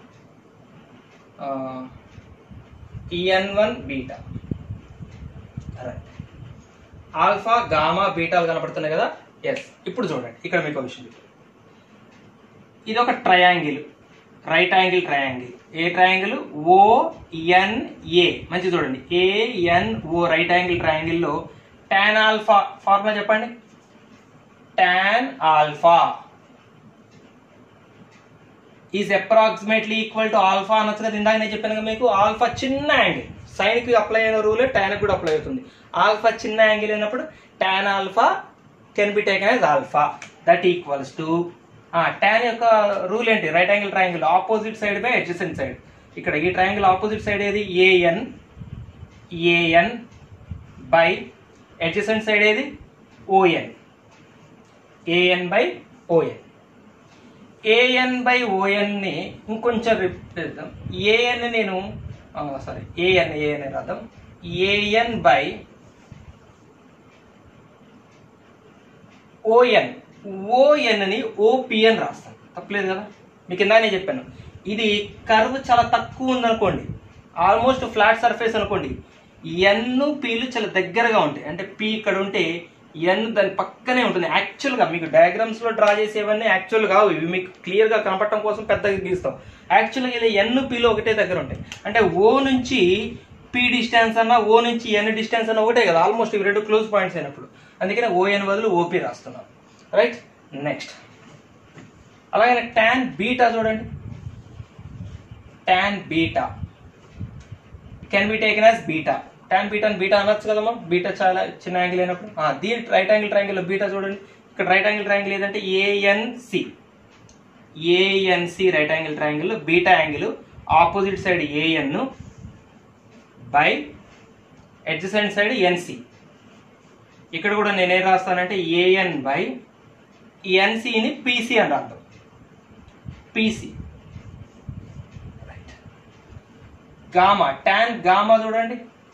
N one beta right alpha gamma బీటాలు కనపడుతున్నాయి కదా yes ఇప్పుడు చూడండి ఇక్కడ మీకు ఒక విషయం చెప్తాను. ఇది ఒక ట్రయాంగిల్ రైట్ యాంగిల్ ట్రయాంగిల్ ఏ ట్రయాంగిల్ ఓఎన్ఏ మంచి చూడండి ఏఎన్ఓ రైట్ యాంగిల్ ట్రయాంగిల్లో టాన్ ఆల్ఫా ఫార్ములా చెప్పండి tan alpha is approximately equal to alpha అనొచ్చు కదా ఇందాక నేను చెప్పాను కదా మీకు ఆల్ఫా చిన్న యాంగిల్ సైన్ కి అప్లై అయిన రూలే టాన్ కూడా అప్లై అవుతుంది ఆల్ఫా చిన్న యాంగిల్ అయినప్పుడు tan alpha can be taken as alpha that equals to tan యొక్క రూల్ ఏంటి right angle triangle opposite side by adjacent side ఇక్కడ ఈ ట్రయాంగిల్ ఆపోజిట్ సైడ్ ఏది AN AN by adjacent side ఏది ON AN by ON AN by ఓఎన్ని ఇంకొంచెం repeat చేద్దాం AN నేను సారీ ఏఎన్ ఏఎన్ రాద్దాం ఏఎన్ బై ఓఎన్ ఓఎన్ని ఓపిఎన్ రాస్తాను తప్పలేదు కదా మీకు ఇందాక నేను చెప్పాను ఇది కర్వ్ చాలా తక్కువ ఉందనుకోండి ఆల్మోస్ట్ ఫ్లాట్ సర్ఫేస్ అనుకోండి ఎన్ పీలు చాలా దగ్గరగా ఉంటాయి అంటే పీ ఇక్కడ ఉంటే ఎన్ దాని పక్కనే ఉంటుంది యాక్చువల్గా మీకు డయాగ్రామ్స్ లో డ్రా చేసేవన్నీ యాక్చువల్ కావు ఇవి మీకు క్లియర్ గా కనపడటం కోసం పెద్దగా గీస్తాం యాక్చువల్గా ఇలా ఎన్ పీలు ఒకటే దగ్గర ఉంటాయి అంటే ఓ నుంచి పీ డిస్టెన్స్ అన్న ఓ నుంచి ఎన్ డిస్టెన్స్ అన్న ఒకటే కదా ఆల్మోస్ట్ ఇవి రెండు క్లోజ్ పాయింట్స్ అయినప్పుడు అందుకనే ఓఎన్ బదులు ఓపీ రాస్తున్నాం రైట్ నెక్స్ట్ అలాగే ట్యాన్ బీటా చూడండి tan beta can be taken as beta tan beta అని బీటా అనొచ్చు కదమ్మా బీటా చాలా చిన్న యాంగిల్ అయినప్పుడు ఆ, దీని రైట్ యాంగిల్ ట్రయాంగిల్ బీటా చూడండి ఇక్కడ రైట్ యాంగిల్ ట్రయాంగిల్ ఏదంటే ANC ANC right angle triangle beta angle opposite side AN by adjacent side NC ఇక్కడ కూడా నేను ఏం రాస్తానంటే ఏఎన్ బై ఎన్సిని పీసీ అని రాద్దాం పీసీ గామా టాన్ గామా చూడండి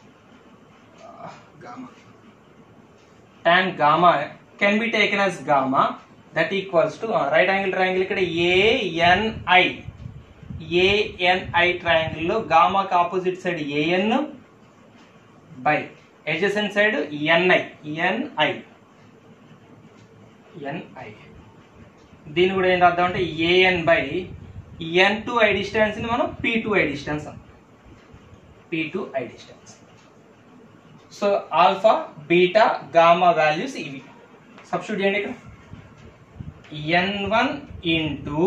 gamma tan gamma can be taken as gamma that equals to right angle triangle ఇక్కడ ఏఎన్ఐ ఏఎన్ఐ ట్రయాంగిల్ లో గామాకి opposite side AN by adjacent side NI NI NI దీన్ని కూడా ఏం రాద్దాం అంటే AN by N to I distance ని మనం పీ టు ఐ డిస్టెన్స్ అంటాం P to I distance so alpha beta gamma values ఇవి సబ్స్టిట్యూట్ చేయండి ఇక్కడ N one into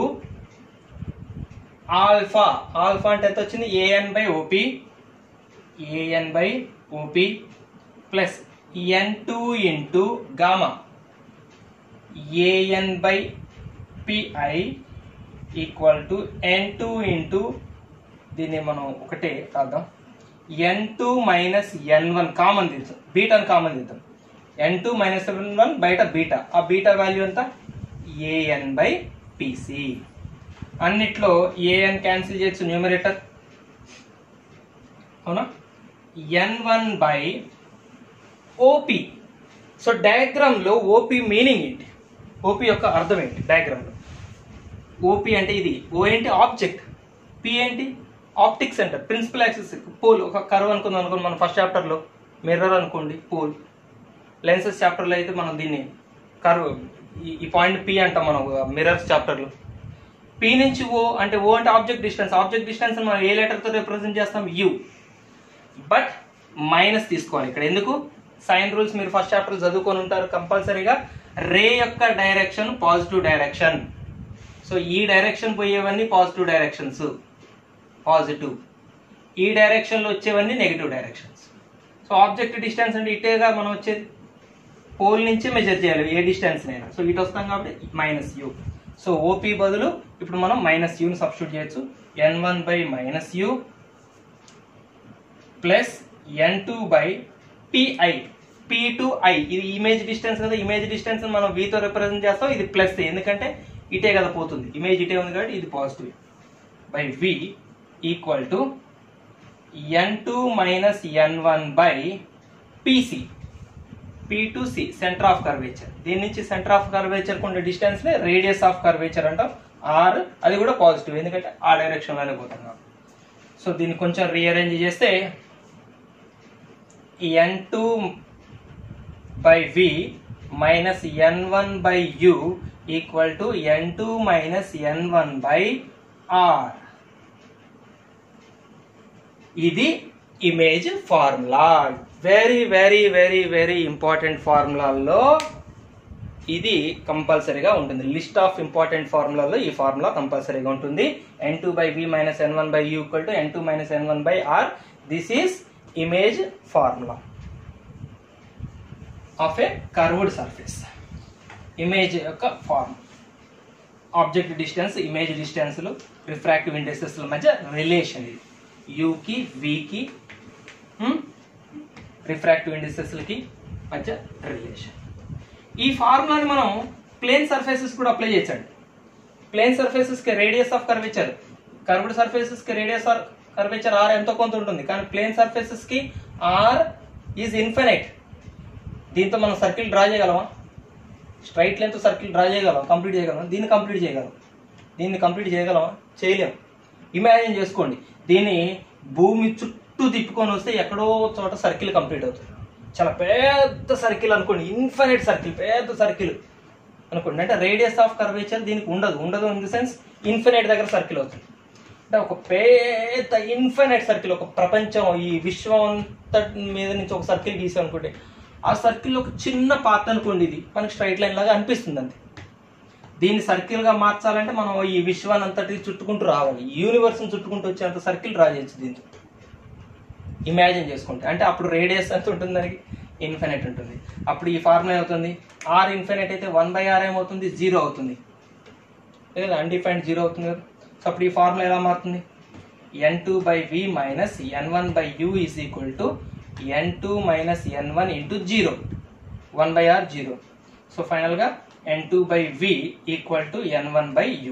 alpha alpha అంటే ఎంత వచ్చింది AN by OP AN by OP plus N two into gamma AN by PI equal to N two into దీన్ని మనం ఒకటే రాద్దాం ఎన్ టూ మైనస్ ఎన్ వన్ కామన్ తీద్దాం బీటాని కామన్ తీద్దాం ఎన్ టూ మైనస్ ఎన్ వన్ బయట బీటా ఆ బీటా వాల్యూ ఎంత ఏఎన్ బై పిసి అన్నిట్లో ఏఎన్ క్యాన్సిల్ చేయొచ్చు న్యూమరేటర్ అవునా N one by OP so diagram లో ఓపి మీనింగ్ ఏంటి ఓపి యొక్క అర్థం ఏంటి డయాగ్రామ్ లో ఓపి అంటే ఇది ఓ ఏంటి ఆబ్జెక్ట్ పి ఏంటి ఆప్టిక్స్ అంటారు ప్రిన్సిపల్ యాక్సిస్ పోల్ ఒక కర్వ్ అనుకుందాం అనుకోండి మన ఫస్ట్ చాప్టర్లో మిర్రర్ అనుకోండి పోల్ లెన్సెస్ చాప్టర్లో అయితే మనం దీన్ని కర్వ్ ఈ- ఈ పాయింట్ పి అంటాం మనం మిర్రర్స్ చాప్టర్లో పి నుంచి ఓ అంటే ఓ అంటే ఆబ్జెక్ట్ డిస్టెన్స్ ఆబ్జెక్ట్ డిస్టెన్స్ మనం ఏ లెటర్తో రిప్రజెంట్ చేస్తాం యు బట్ మైనస్ తీసుకోవాలి ఇక్కడ ఎందుకు సైన్ రూల్స్ మీరు ఫస్ట్ చాప్టర్ చదువుకొని ఉంటారు కంపల్సరీగా రే యొక్క డైరెక్షన్ పాజిటివ్ డైరెక్షన్ సో ఈ డైరెక్షన్ పోయేవన్నీ పాజిటివ్ డైరెక్షన్స్ పాజిటివ్ ఈ డైరెక్షన్లో వచ్చేవన్నీ negative directions so object distance అంటే ఇటేగా మనం వచ్చేది పోల్ నుంచి మెజర్ చేయాలి ఏ డిస్టెన్స్ అయినా సో ఇటు వస్తాం కాబట్టి మైనస్ యూ సో ఓపీ బదులు ఇప్పుడు మనం మైనస్ యూని సబ్స్టిట్యూట్ చేయొచ్చు n one by minus u plus N two by PI P to I ఇది ఇమేజ్ డిస్టెన్స్ కదా ఇమేజ్ డిస్టెన్స్ మనం వీతో రిప్రజెంట్ చేస్తాం ఇది ప్లస్ ఎందుకంటే ఇటే కదా పోతుంది ఇమేజ్ ఇటే ఉంది కాబట్టి ఇది positive by v equal to N two minus N one by PC P to C centre of curvature దీని నుంచి సెంటర్ ఆఫ్ కర్వేచర్ ఉండే డిస్టెన్స్ రేడియస్ ఆఫ్ కర్వేచర్ అంటాం ఆర్ అది కూడా పాజిటివ్ ఎందుకంటే ఆ డైరెక్షన్ లోనే పోతాం కాబట్టి సో దీన్ని కొంచెం రీఅరేంజ్ చేస్తే n two by v minus N one by u equal to N two minus N one by R ఇది image formula very very very very important ఫార్ములాల్లో ఇది కంపల్సరీగా ఉంటుంది లిస్ట్ ఆఫ్ ఇంపార్టెంట్ ఫార్ములాలో ఈ ఫార్ములా కంపల్సరీగా ఉంటుంది n two by v minus N one by u equal to N two minus N one by R this is image formula of a curved surface image యొక్క form object distance image డిస్టెన్స్లు refractive ఇండెక్సెస్ల మధ్య relation ఇది యూకి Vicky refractive ఇండెక్సెస్లకి మధ్య relation ఈ ఫార్ములాని మనం plane surfaces కూడా అప్లై చేయొచ్చండి ప్లేన్ సర్ఫేసెస్కి రేడియస్ ఆఫ్ కర్వేచర్ కర్వ్డ్ సర్ఫేసెస్కి రేడియస్ ఆఫ్ కర్వేచర్ ఆర్ ఎంతో కొంత ఉంటుంది కానీ ప్లేన్ సర్ఫేసెస్కి ఆర్ ఈజ్ ఇన్ఫినైట్ దీంతో మనం సర్కిల్ డ్రా చేయగలమా స్ట్రైట్ లెంత్ సర్కిల్ డ్రా చేయగలం కంప్లీట్ చేయగలం దీన్ని కంప్లీట్ చేయగలం దీన్ని కంప్లీట్ చేయగలమా చేయలేం ఇమాజిన్ చేసుకోండి దీన్ని భూమి చుట్టూ తిప్పుకొని వస్తే ఎక్కడో చోట సర్కిల్ కంప్లీట్ అవుతుంది చాలా పెద్ద సర్కిల్ అనుకోండి ఇన్ఫినైట్ సర్కిల్ పెద్ద సర్కిల్ అనుకోండి అంటే రేడియస్ ఆఫ్ కర్వేచర్ దీనికి ఉండదు ఉండదు ఇన్ ది సెన్స్ ఇన్ఫినైట్ దగ్గర సర్కిల్ అవుతుంది అంటే ఒక పెద్ద ఇన్ఫినైట్ సర్కిల్ ఒక ప్రపంచం ఈ విశ్వం అంతటి మీద నుంచి ఒక సర్కిల్ గీసాం అనుకోండి ఆ సర్కిల్ ఒక చిన్న పార్ట్ అనుకోండి ఇది మనకి స్ట్రైట్ లైన్ లాగా అనిపిస్తుంది అంతే దీన్ని సర్కిల్ గా మార్చాలంటే మనం ఈ విశ్వాన్ని అంతటి చుట్టుకుంటూ రావాలి యూనివర్స్ చుట్టుకుంటూ వచ్చేంత సర్కిల్ డ్రా చేయొచ్చు దీంతో ఇమాజిన్ చేసుకుంటే అంటే అప్పుడు రేడియస్ ఎంత ఉంటుంది దానికి ఇన్ఫినైట్ ఉంటుంది అప్పుడు ఈ ఫార్ములా ఏమవుతుంది ఆర్ ఇన్ఫినైట్ అయితే వన్ బై ఆర్ ఏమవుతుంది జీరో అవుతుంది లేదా అన్డిఫైన్డ్ జీరో అవుతుంది కదా సో అప్పుడు ఈ ఫార్ములా ఎలా మారుతుంది n two by v minus N one by u is equal to N two minus N one into zero one by R zero so ఫైనల్గా n two by v equal to n one by u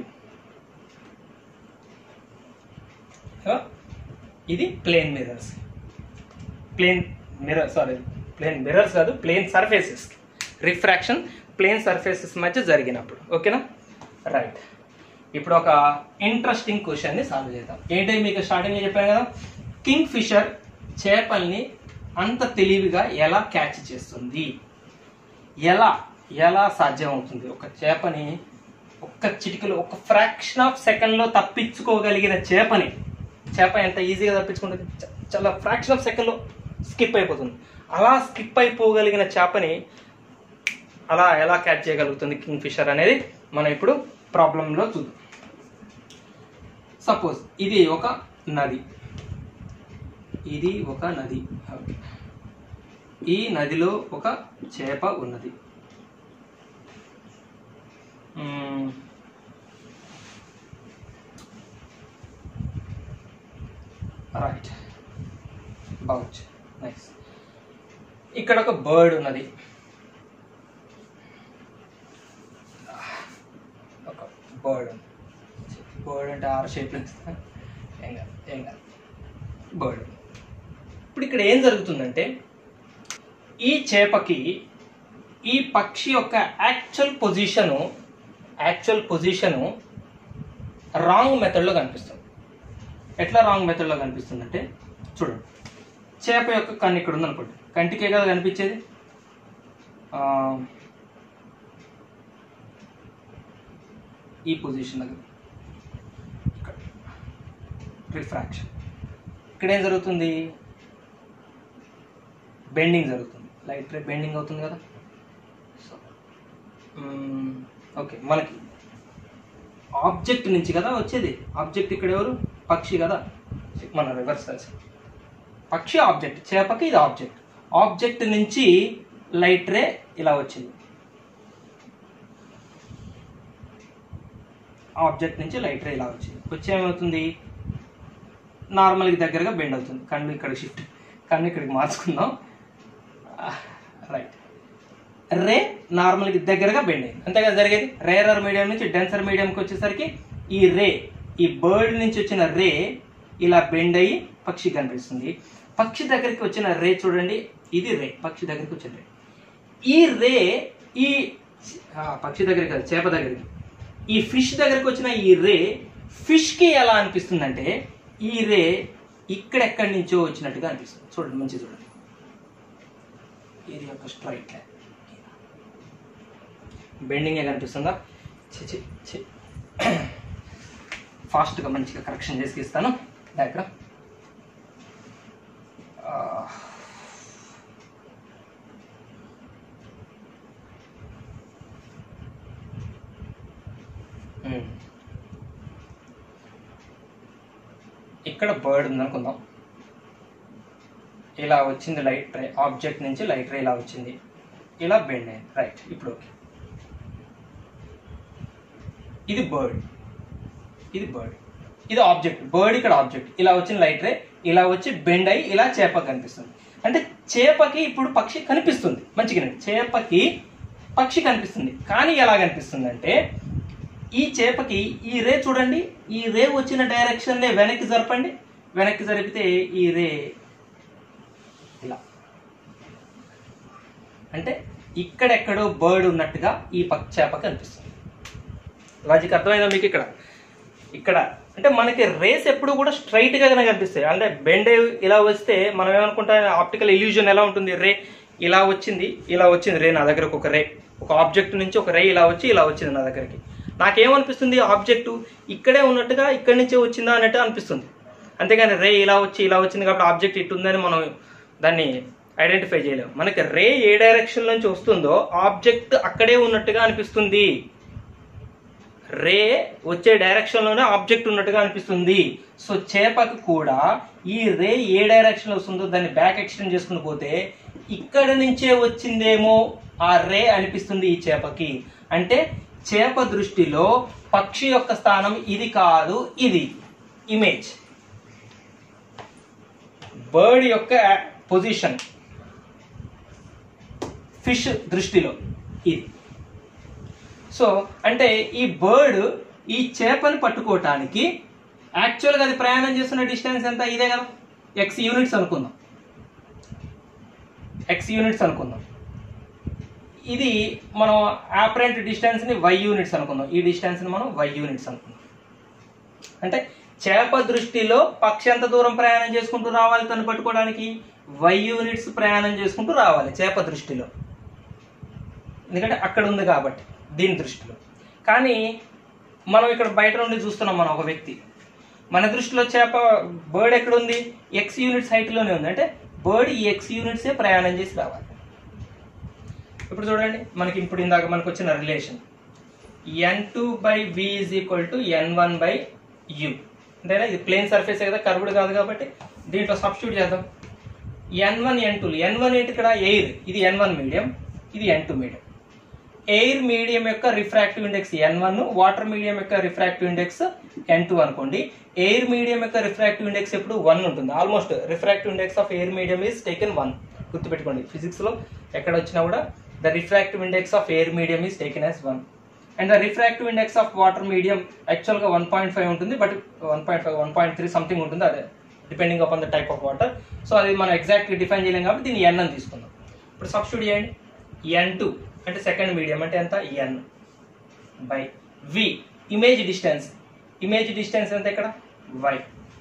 ఇది plane mirrors plane mirror sorry plane mirrors కాదు plane surfaces refraction plane surfaces మధ్య జరిగినప్పుడు ఓకేనా right ఇప్పుడు ఒక interesting క్వశ్చన్ని solve చేద్దాం ఏంటి మీకు స్టార్టింగ్ చెప్పాను కదా కింగ్ ఫిషర్ చేపల్ని అంత తెలివిగా ఎలా క్యాచ్ చేస్తుంది ఎలా ఎలా సాధ్యం అవుతుంది ఒక చేపని ఒక్క చిటికలో ఒక ఫ్రాక్షన్ ఆఫ్ సెకండ్లో తప్పించుకోగలిగిన చేపని చేప ఎంత ఈజీగా తప్పించుకుంటుంది చ- చాలా ఫ్రాక్షన్ ఆఫ్ సెకండ్లో స్కిప్ అయిపోతుంది అలా స్కిప్ అయిపోగలిగిన చేపని అలా ఎలా క్యాచ్ చేయగలుగుతుంది కింగ్ ఫిషర్ అనేది మనం ఇప్పుడు ప్రాబ్లంలో చూద్దాం సపోజ్ ఇది ఒక నది ఇది ఒక నది ఓకే. ఈ నదిలో ఒక చేప ఉన్నది మ్మ్. రైట్ బౌచ్ నైస్ ఇక్కడ ఒక బర్డ్ ఉన్నది ఒక బర్డ్ ఉంది బర్డ్ అంటే ఆరు షేప్లు ఇస్తాను ఏం కాదు ఏం కాదు బర్డ్ ఇప్పుడు ఇక్కడ ఏం జరుగుతుందంటే ఈ చేపకి ఈ పక్షి యొక్క actual position actual position wrong మెథడ్లో కనిపిస్తుంది ఎట్లా రాంగ్ మెథడ్లో కనిపిస్తుందంటే చూడండి చేప యొక్క కన్ను ఇక్కడ ఉందనుకోండి కంటికే కదా కనిపించేది ఆ, ఈ పొజిషన్ దగ్గర ఇక్కడ రిఫ్రాక్షన్ ఇక్కడ ఏం జరుగుతుంది బెండింగ్ జరుగుతుంది లైట్ రే బెండింగ్ అవుతుంది కదా సో ఓకే మనకి ఆబ్జెక్ట్ నుంచి కదా వచ్చేది ఆబ్జెక్ట్ ఇక్కడ ఎవరు పక్షి కదా మన రివర్స్ కలిసి పక్షి ఆబ్జెక్ట్ చేపకి ఇది ఆబ్జెక్ట్ ఆబ్జెక్ట్ నుంచి లైట్ రే ఇలా వచ్చింది ఆబ్జెక్ట్ నుంచి లైట్ రే ఇలా వచ్చింది వచ్చి ఏమవుతుంది నార్మల్కి దగ్గరగా బెండ్ అవుతుంది కన్ను ఇక్కడ షిఫ్ట్ కన్ను ఇక్కడికి మార్చుకుందాం రైట్ రే నార్మల్కి దగ్గరగా బెండ్ అయింది అంతే కదా జరిగేది రేరర్ మీడియం నుంచి డెన్సర్ మీడియంకి వచ్చేసరికి ఈ రే ఈ బర్డ్ నుంచి వచ్చిన రే ఇలా బెండ్ అయ్యి పక్షి కనిపిస్తుంది పక్షి దగ్గరికి వచ్చిన రే చూడండి ఇది రే పక్షి దగ్గరికి వచ్చిన రే ఈ రే ఈ ఆ, పక్షి దగ్గరికి కాదు చేప దగ్గరికి ఈ ఫిష్ దగ్గరికి వచ్చిన ఈ రే ఫిష్కి ఎలా అనిపిస్తుందంటే ఈ రే ఇక్కడెక్కడి నుంచో వచ్చినట్టుగా అనిపిస్తుంది చూడండి మంచి చూడండి ఇది యొక్క స్ట్రైట్ లైన్ బెండింగే కనిపిస్తుందా చి చి చి ఫాస్ట్గా మంచిగా కరెక్షన్ చేసి ఇస్తాను డయాగ్రామ్ ఇక్కడ బర్డ్ ఉందనుకుందాం ఇలా వచ్చింది లైట్ రే ఆబ్జెక్ట్ నుంచి లైట్ రే ఇలా వచ్చింది ఇలా బెండ్ అయింది రైట్ ఇప్పుడు ఓకే ఇది బర్డ్ ఇది బర్డ్ ఇది ఆబ్జెక్ట్ బర్డ్ ఇక్కడ ఆబ్జెక్ట్ ఇలా వచ్చిన లైట్ రే ఇలా వచ్చి బెండ్ అయ్యి ఇలా చేప కనిపిస్తుంది అంటే చేపకి ఇప్పుడు పక్షి కనిపిస్తుంది మంచిగా చేపకి పక్షి కనిపిస్తుంది కానీ ఎలా కనిపిస్తుంది అంటే ఈ చేపకి ఈ రే చూడండి ఈ రే వచ్చిన డైరెక్షన్లే వెనక్కి జరపండి వెనక్కి జరిపితే ఈ రే ఇలా అంటే ఇక్కడెక్కడో బర్డ్ ఉన్నట్టుగా ఈ పక్షి చేప కనిపిస్తుంది లాజిక్ అర్థమైందా మీకు ఇక్కడ ఇక్కడ అంటే మనకి రేస్ ఎప్పుడు కూడా స్ట్రైట్ గానే కనిపిస్తాయి అంటే బెండ్ ఇలా వస్తే మనం ఏమనుకుంటాం ఆప్టికల్ ఇల్యూజన్ ఎలా ఉంటుంది రే ఇలా వచ్చింది ఇలా వచ్చింది రే నా దగ్గరకు ఒక రే ఒక ఆబ్జెక్ట్ నుంచి ఒక రే ఇలా వచ్చి ఇలా వచ్చింది నా దగ్గరికి నాకేమనిపిస్తుంది ఆబ్జెక్టు ఇక్కడే ఉన్నట్టుగా ఇక్కడి నుంచే వచ్చిందా అన్నట్టు అనిపిస్తుంది అంతేగాని రే ఇలా వచ్చి ఇలా వచ్చింది కాబట్టి ఆబ్జెక్ట్ ఇటు ఉందని మనం దాన్ని ఐడెంటిఫై చేయలేము మనకి రే ఏ డైరెక్షన్ నుంచి వస్తుందో ఆబ్జెక్ట్ అక్కడే ఉన్నట్టుగా అనిపిస్తుంది రే వచ్చే డైరెక్షన్ లోనే ఆబ్జెక్ట్ ఉన్నట్టుగా అనిపిస్తుంది సో చేపకు కూడా ఈ రే ఏ డైరెక్షన్ లో వస్తుందో దాన్ని బ్యాక్ ఎక్స్టెండ్ చేసుకుని పోతే ఇక్కడ నుంచే వచ్చిందేమో ఆ రే అనిపిస్తుంది ఈ చేపకి అంటే చేప దృష్టిలో పక్షి యొక్క స్థానం ఇది కాదు ఇది ఇమేజ్ బర్డ్ యొక్క పొజిషన్ ఫిష్ దృష్టిలో ఇది సో అంటే ఈ బర్డ్ ఈ చేపని పట్టుకోవటానికి యాక్చువల్గా అది ప్రయాణం చేస్తున్న డిస్టెన్స్ ఎంత ఇదే కదా ఎక్స్ యూనిట్స్ అనుకుందాం ఎక్స్ యూనిట్స్ అనుకుందాం ఇది మనం ఆపరెంట్ డిస్టెన్స్ని వై యూనిట్స్ అనుకుందాం ఈ డిస్టెన్స్ని మనం వై యూనిట్స్ అనుకుందాం అంటే చేప దృష్టిలో పక్షి ఎంత దూరం ప్రయాణం చేసుకుంటూ రావాలి తను పట్టుకోవడానికి వై యూనిట్స్ ప్రయాణం చేసుకుంటూ రావాలి చేప దృష్టిలో ఎందుకంటే అక్కడ ఉంది కాబట్టి దీని దృష్టిలో కానీ మనం ఇక్కడ బయట నుండి చూస్తున్నాం మనం ఒక వ్యక్తి మన దృష్టిలో చేప బర్డ్ ఎక్కడ ఉంది ఎక్స్ యూనిట్స్ హైట్లోనే ఉంది అంటే బర్డ్ ఈ ఎక్స్ యూనిట్సే ప్రయాణం చేసి రావాలి ఇప్పుడు చూడండి మనకి ఇప్పుడు ఇందాక మనకు వచ్చిన relation n two by v is equal to n one by u అంతేనా ఇది ప్లేన్ సర్ఫేస్ కదా కర్వ్డ్ కాదు కాబట్టి దీంట్లో సబ్స్టిట్యూట్ చేద్దాం n one n two n one ఏంటి ఇక్కడ ఎయిర్ ఇది ఎన్ వన్ మీడియం ఇది n two medium air medium యొక్క రిఫ్రాక్టివ్ ఇండెక్స్ ఎన్ వన్ వాటర్ మీడియం యొక్క రిఫ్రాక్టివ్ ఇండెక్స్ ఎన్ టూ అనుకోండి ఎయిర్ మీడియం యొక్క రిఫ్రాక్టివ్ ఇండెక్స్ ఎప్పుడు వన్ ఉంటుంది almost refractive index of air medium is taken one గుర్తుపెట్టుకోండి physics లో ఎక్కడ వచ్చినా కూడా the refractive index of air medium is taken as one and the refractive index of water medium యాక్చువల్గా one point five ఉంటుంది but one point five one point three something ఉంటుంది అదే depending upon the type of water so అది మనం exactly define చేయలేం కాబట్టి దీన్ని ఎన్ అని తీసుకుందాం ఇప్పుడు సబ్స్టిట్యూట్ చేయండి ఎన్ టూ అంటే సెకండ్ మీడియం అంటే ఎంత n by v image distance image distance ఎంత ఇక్కడ వై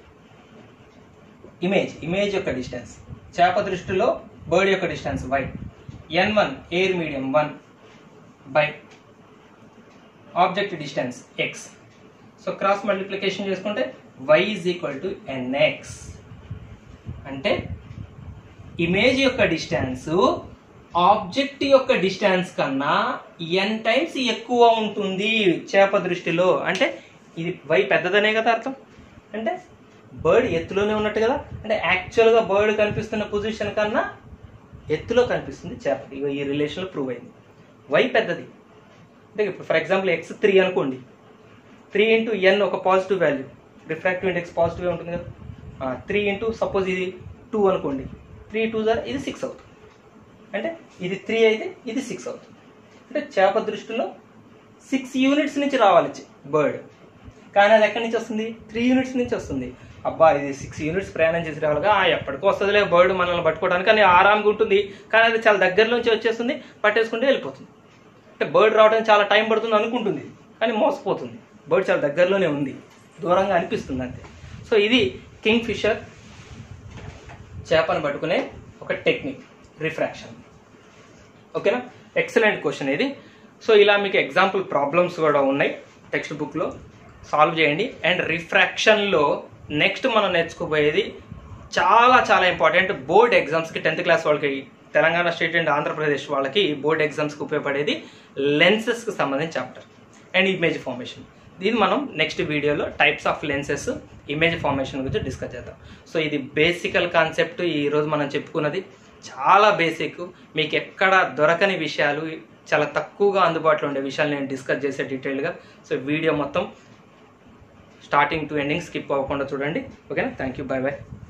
ఇమేజ్ ఇమేజ్ యొక్క డిస్టెన్స్ చేప దృష్టిలో బర్డ్ యొక్క distance y n one air medium one by object distance x so cross multiplication చేసుకుంటే y is equal to n x అంటే image యొక్క distance object యొక్క డిస్టెన్స్ కన్నా ఎన్ టైమ్స్ ఎక్కువ ఉంటుంది చేప దృష్టిలో అంటే ఇది వై పెద్దదనే కదా అర్థం అంటే బర్డ్ ఎత్తులోనే ఉన్నట్టు కదా అంటే యాక్చువల్గా బర్డ్ కనిపిస్తున్న పొజిషన్ కన్నా ఎత్తులో కనిపిస్తుంది చేప ఇగో ఈ రిలేషన్లో ప్రూవ్ అయింది వై పెద్దది అంటే ఇప్పుడు ఫర్ ఎగ్జాంపుల్ ఎక్స్ త్రీ అనుకోండి త్రీ ఇంటూ ఎన్ ఒక positive value refractive index positive ఉంటుంది కదా త్రీ ఇంటూ సపోజ్ ఇది టూ అనుకోండి త్రీ టూ జార్ ఇది సిక్స్ అవుతుంది అంటే ఇది త్రీ అయితే ఇది సిక్స్ అవుతుంది అంటే చేప దృష్టిలో సిక్స్ యూనిట్స్ నుంచి రావాలి బర్డ్ కానీ అది ఎక్కడి నుంచి వస్తుంది త్రీ యూనిట్స్ నుంచి వస్తుంది అబ్బా ఇది సిక్స్ యూనిట్స్ ప్రయాణం చేసి రావాలిగా ఆ, ఎప్పటికో వస్తుందిలే బర్డ్ మనల్ని పట్టుకోవడానికి కానీ ఆరాంగా ఉంటుంది కానీ అది చాలా దగ్గర నుంచి వచ్చేస్తుంది పట్టేసుకుంటే వెళ్ళిపోతుంది అంటే బర్డ్ రావడానికి చాలా టైం పడుతుంది అనుకుంటుంది కానీ మోసపోతుంది బర్డ్ చాలా దగ్గరలోనే ఉంది దూరంగా అనిపిస్తుంది అంతే సో ఇది కింగ్ ఫిషర్ చేపను పట్టుకునే ఒక టెక్నిక్ రిఫ్రాక్షన్ ఓకేనా ఎక్సలెంట్ క్వశ్చన్ ఇది సో ఇలా మీకు ఎగ్జాంపుల్ ప్రాబ్లమ్స్ కూడా ఉన్నాయి టెక్స్ట్ బుక్లో సాల్వ్ చేయండి అండ్ రిఫ్రాక్షన్లో నెక్స్ట్ మనం నేర్చుకోబోయేది చాలా చాలా ఇంపార్టెంట్ బోర్డ్ ఎగ్జామ్స్కి టెన్త్ క్లాస్ వాళ్ళకి తెలంగాణ స్టేట్ అండ్ ఆంధ్రప్రదేశ్ వాళ్ళకి బోర్డ్ ఎగ్జామ్స్కి ఉపయోగపడేది లెన్సెస్కి సంబంధించిన చాప్టర్ అండ్ ఇమేజ్ ఫార్మేషన్ ఇది మనం నెక్స్ట్ వీడియోలో types of lenses image formation గురించి డిస్కస్ చేద్దాం సో ఇది బేసికల్ కాన్సెప్ట్ ఈరోజు మనం చెప్పుకున్నది చాలా బేసిక్ మీకు ఎక్కడ దొరకని విషయాలు చాలా తక్కువగా అందుబాటులో ఉండే విషయాలు నేను డిస్కస్ చేసే డీటెయిల్గా సో వీడియో మొత్తం స్టార్టింగ్ టు ఎండింగ్ స్కిప్ అవ్వకుండా చూడండి ఓకేనా థ్యాంక్ యూ బాయ్ బాయ్